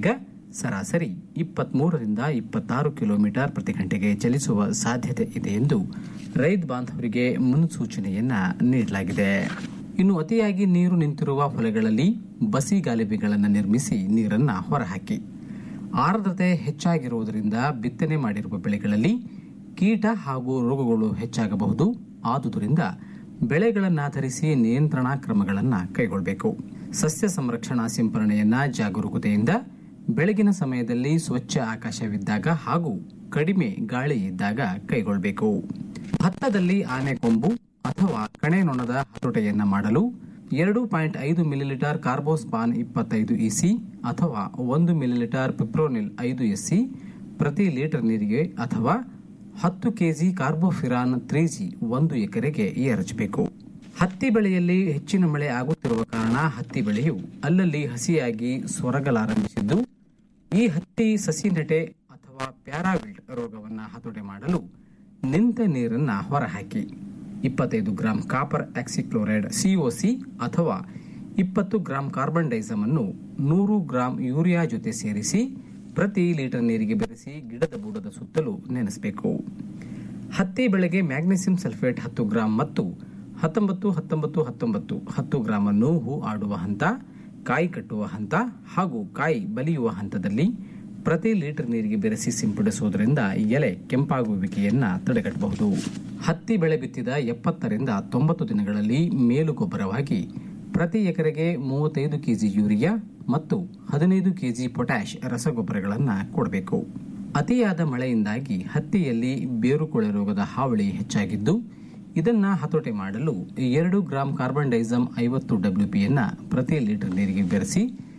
ಸರಾಸರಿ ಇಪ್ಪತ್ಮೂರರಿಂದ ಇಪ್ಪತ್ತಾರು ಕಿಲೋಮೀಟರ್ ಪ್ರತಿ ಗಂಟೆಗೆ ಚಲಿಸುವ ಸಾಧ್ಯತೆ ಇದೆ ಎಂದು ರೈತ ಬಾಂಧವರಿಗೆ ಮುನ್ಸೂಚನೆಯನ್ನ ನೀಡಲಾಗಿದೆ ಇನ್ನು ಅತಿಯಾಗಿ ನೀರು ನಿಂತಿರುವ ಹೊಲಗಳಲ್ಲಿ ಬಸಿ ಗಾಲಿಬೆಗಳನ್ನು ನಿರ್ಮಿಸಿ ನೀರನ್ನ ಹೊರಹಾಕಿ ಆರ್ದ್ರತೆ ಹೆಚ್ಚಾಗಿರುವುದರಿಂದ ಬಿತ್ತನೆ ಮಾಡಿರುವ ಬೆಳೆಗಳಲ್ಲಿ ಕೀಟ ಹಾಗೂ ರೋಗಗಳು ಹೆಚ್ಚಾಗಬಹುದು ಆದುದರಿಂದ ಬೆಳೆಗಳನ್ನಾಧರಿಸಿ ನಿಯಂತ್ರಣಾ ಕ್ರಮಗಳನ್ನು ಕೈಗೊಳ್ಳಬೇಕು ಸಸ್ಯ ಸಂರಕ್ಷಣಾ ಸಿಂಪರಣೆಯನ್ನ ಜಾಗರೂಕತೆಯಿಂದ ಬೆಳಗಿನ ಸಮಯದಲ್ಲಿ ಸ್ವಚ್ಛ ಆಕಾಶವಿದ್ದಾಗ ಹಾಗೂ ಕಡಿಮೆ ಗಾಳಿ ಇದ್ದಾಗ ಕೈಗೊಳ್ಳಬೇಕು ಭತ್ತದಲ್ಲಿ ಆನೆಕೊಂಬು ಅಥವಾ ಕಣೆ ನೊಣದ ಹತೋಟೆಯನ್ನ ಮಾಡಲು ಎರಡು ಪಾಯಿಂಟ್ ಐದು ಮಿಲಿಲೀಟರ್ ಕಾರ್ಬೋಸ್ಪಾನ್ ಇಪ್ಪತ್ತೈದು ಇಸಿ ಅಥವಾ ಒಂದು ಮಿಲಿಲೀಟರ್ ಪಿಪ್ರೋನಿಲ್ ಐದು ಎಸ್ಸಿ ಪ್ರತಿ ಲೀಟರ್ ನೀರಿಗೆ ಅಥವಾ ಹತ್ತು ಕೆಜಿ ಕಾರ್ಬೋಫಿರಾನ್ ತ್ರೀ ಜಿ ಒಂದು ಎಕರೆಗೆ ಎರಚಬೇಕು ಹತ್ತಿ ಬೆಳೆಯಲ್ಲಿ ಹೆಚ್ಚಿನ ಮಳೆ ಆಗುತ್ತಿರುವ ಕಾರಣ ಹತ್ತಿ ಬೆಳೆಯು ಅಲ್ಲಲ್ಲಿ ಹಸಿಯಾಗಿ ಸೊರಗಲಾರಂಭಿಸಿದ್ದು ಈ ಹತ್ತಿ ಸಸಿ ನೆಟೆ ಅಥವಾ ಪ್ಯಾರಾವಿಲ್ಟ್ ರೋಗವನ್ನು ಹತೋಟಿ ಮಾಡಲು ನಿಂತ ನೀರನ್ನ ಹೊರಹಾಕಿ ಇಪ್ಪತ್ತೈದು ಗ್ರಾಂ ಕಾಪರ್ ಆಕ್ಸಿಕ್ಲೋರೈಡ್ ಸಿಒಸಿ ಅಥವಾ ಇಪ್ಪತ್ತು ಗ್ರಾಂ ಕಾರ್ಬನ್ ಡೈಸಮ್ ಅನ್ನು ನೂರು ಗ್ರಾಂ ಯೂರಿಯಾ ಜೊತೆ ಸೇರಿಸಿ ಪ್ರತಿ ಲೀಟರ್ ನೀರಿಗೆ ಬೆರೆಸಿ ಗಿಡದ ಬುಡದ ಸುತ್ತಲೂ ನೆನೆಸಬೇಕು ಹತ್ತಿ ಬೆಳೆಗೆ ಮ್ಯಾಗ್ನೆಸಿಯಂ ಸಲ್ಫೇಟ್ ಹತ್ತು ಗ್ರಾಂ ಮತ್ತು ಹತ್ತೊಂಬತ್ತು ಹತ್ತೊಂಬತ್ತು ಹತ್ತೊಂಬತ್ತು ಹತ್ತು ಗ್ರಾಂ ಅನ್ನು ಹೂ ಆಡುವ ಹಂತ ಕಾಯಿ ಕಟ್ಟುವ ಹಂತ ಹಾಗೂ ಕಾಯಿ ಬಲಿಯುವ ಹಂತದಲ್ಲಿ ಪ್ರತಿ ಲೀಟರ್ ನೀರಿಗೆ ಬೆರೆಸಿ ಸಿಂಪಡಿಸುವುದರಿಂದ ಎಲೆ ಕೆಂಪಾಗುವಿಕೆಯನ್ನ ತಡೆಗಟ್ಟಬಹುದು ಹತ್ತಿ ಬೆಳೆ ಬಿತ್ತಿದ ಎಪ್ಪತ್ತರಿಂದ ತೊಂಬತ್ತು ದಿನಗಳಲ್ಲಿ ಮೇಲು ಗೊಬ್ಬರವಾಗಿ ಪ್ರತಿ ಎಕರೆಗೆ ಮೂವತ್ತೈದು ಕೆಜಿ ಯೂರಿಯಾ ಮತ್ತು ಹದಿನೈದು ಕೆಜಿ ಪೊಟ್ಯಾಶ್ ರಸಗೊಬ್ಬರಗಳನ್ನು ಕೊಡಬೇಕು ಅತಿಯಾದ ಮಳೆಯಿಂದಾಗಿ ಹತ್ತಿಯಲ್ಲಿ ಬೇರುಕೊಳೆ ರೋಗದ ಹಾವಳಿ ಹೆಚ್ಚಾಗಿದ್ದು ಇದನ್ನ ಹತೋಟಿ ಮಾಡಲು ಎರಡು ಗ್ರಾಂ ಕಾರ್ಬನ್ ಡೈಸಮ್ ಐವತ್ತು ಡಬ್ಲ್ಯೂಪಿಯನ್ನ ಪ್ರತಿ ಲೀಟರ್ ನೀರಿಗೆ ಬೆರೆಸಿ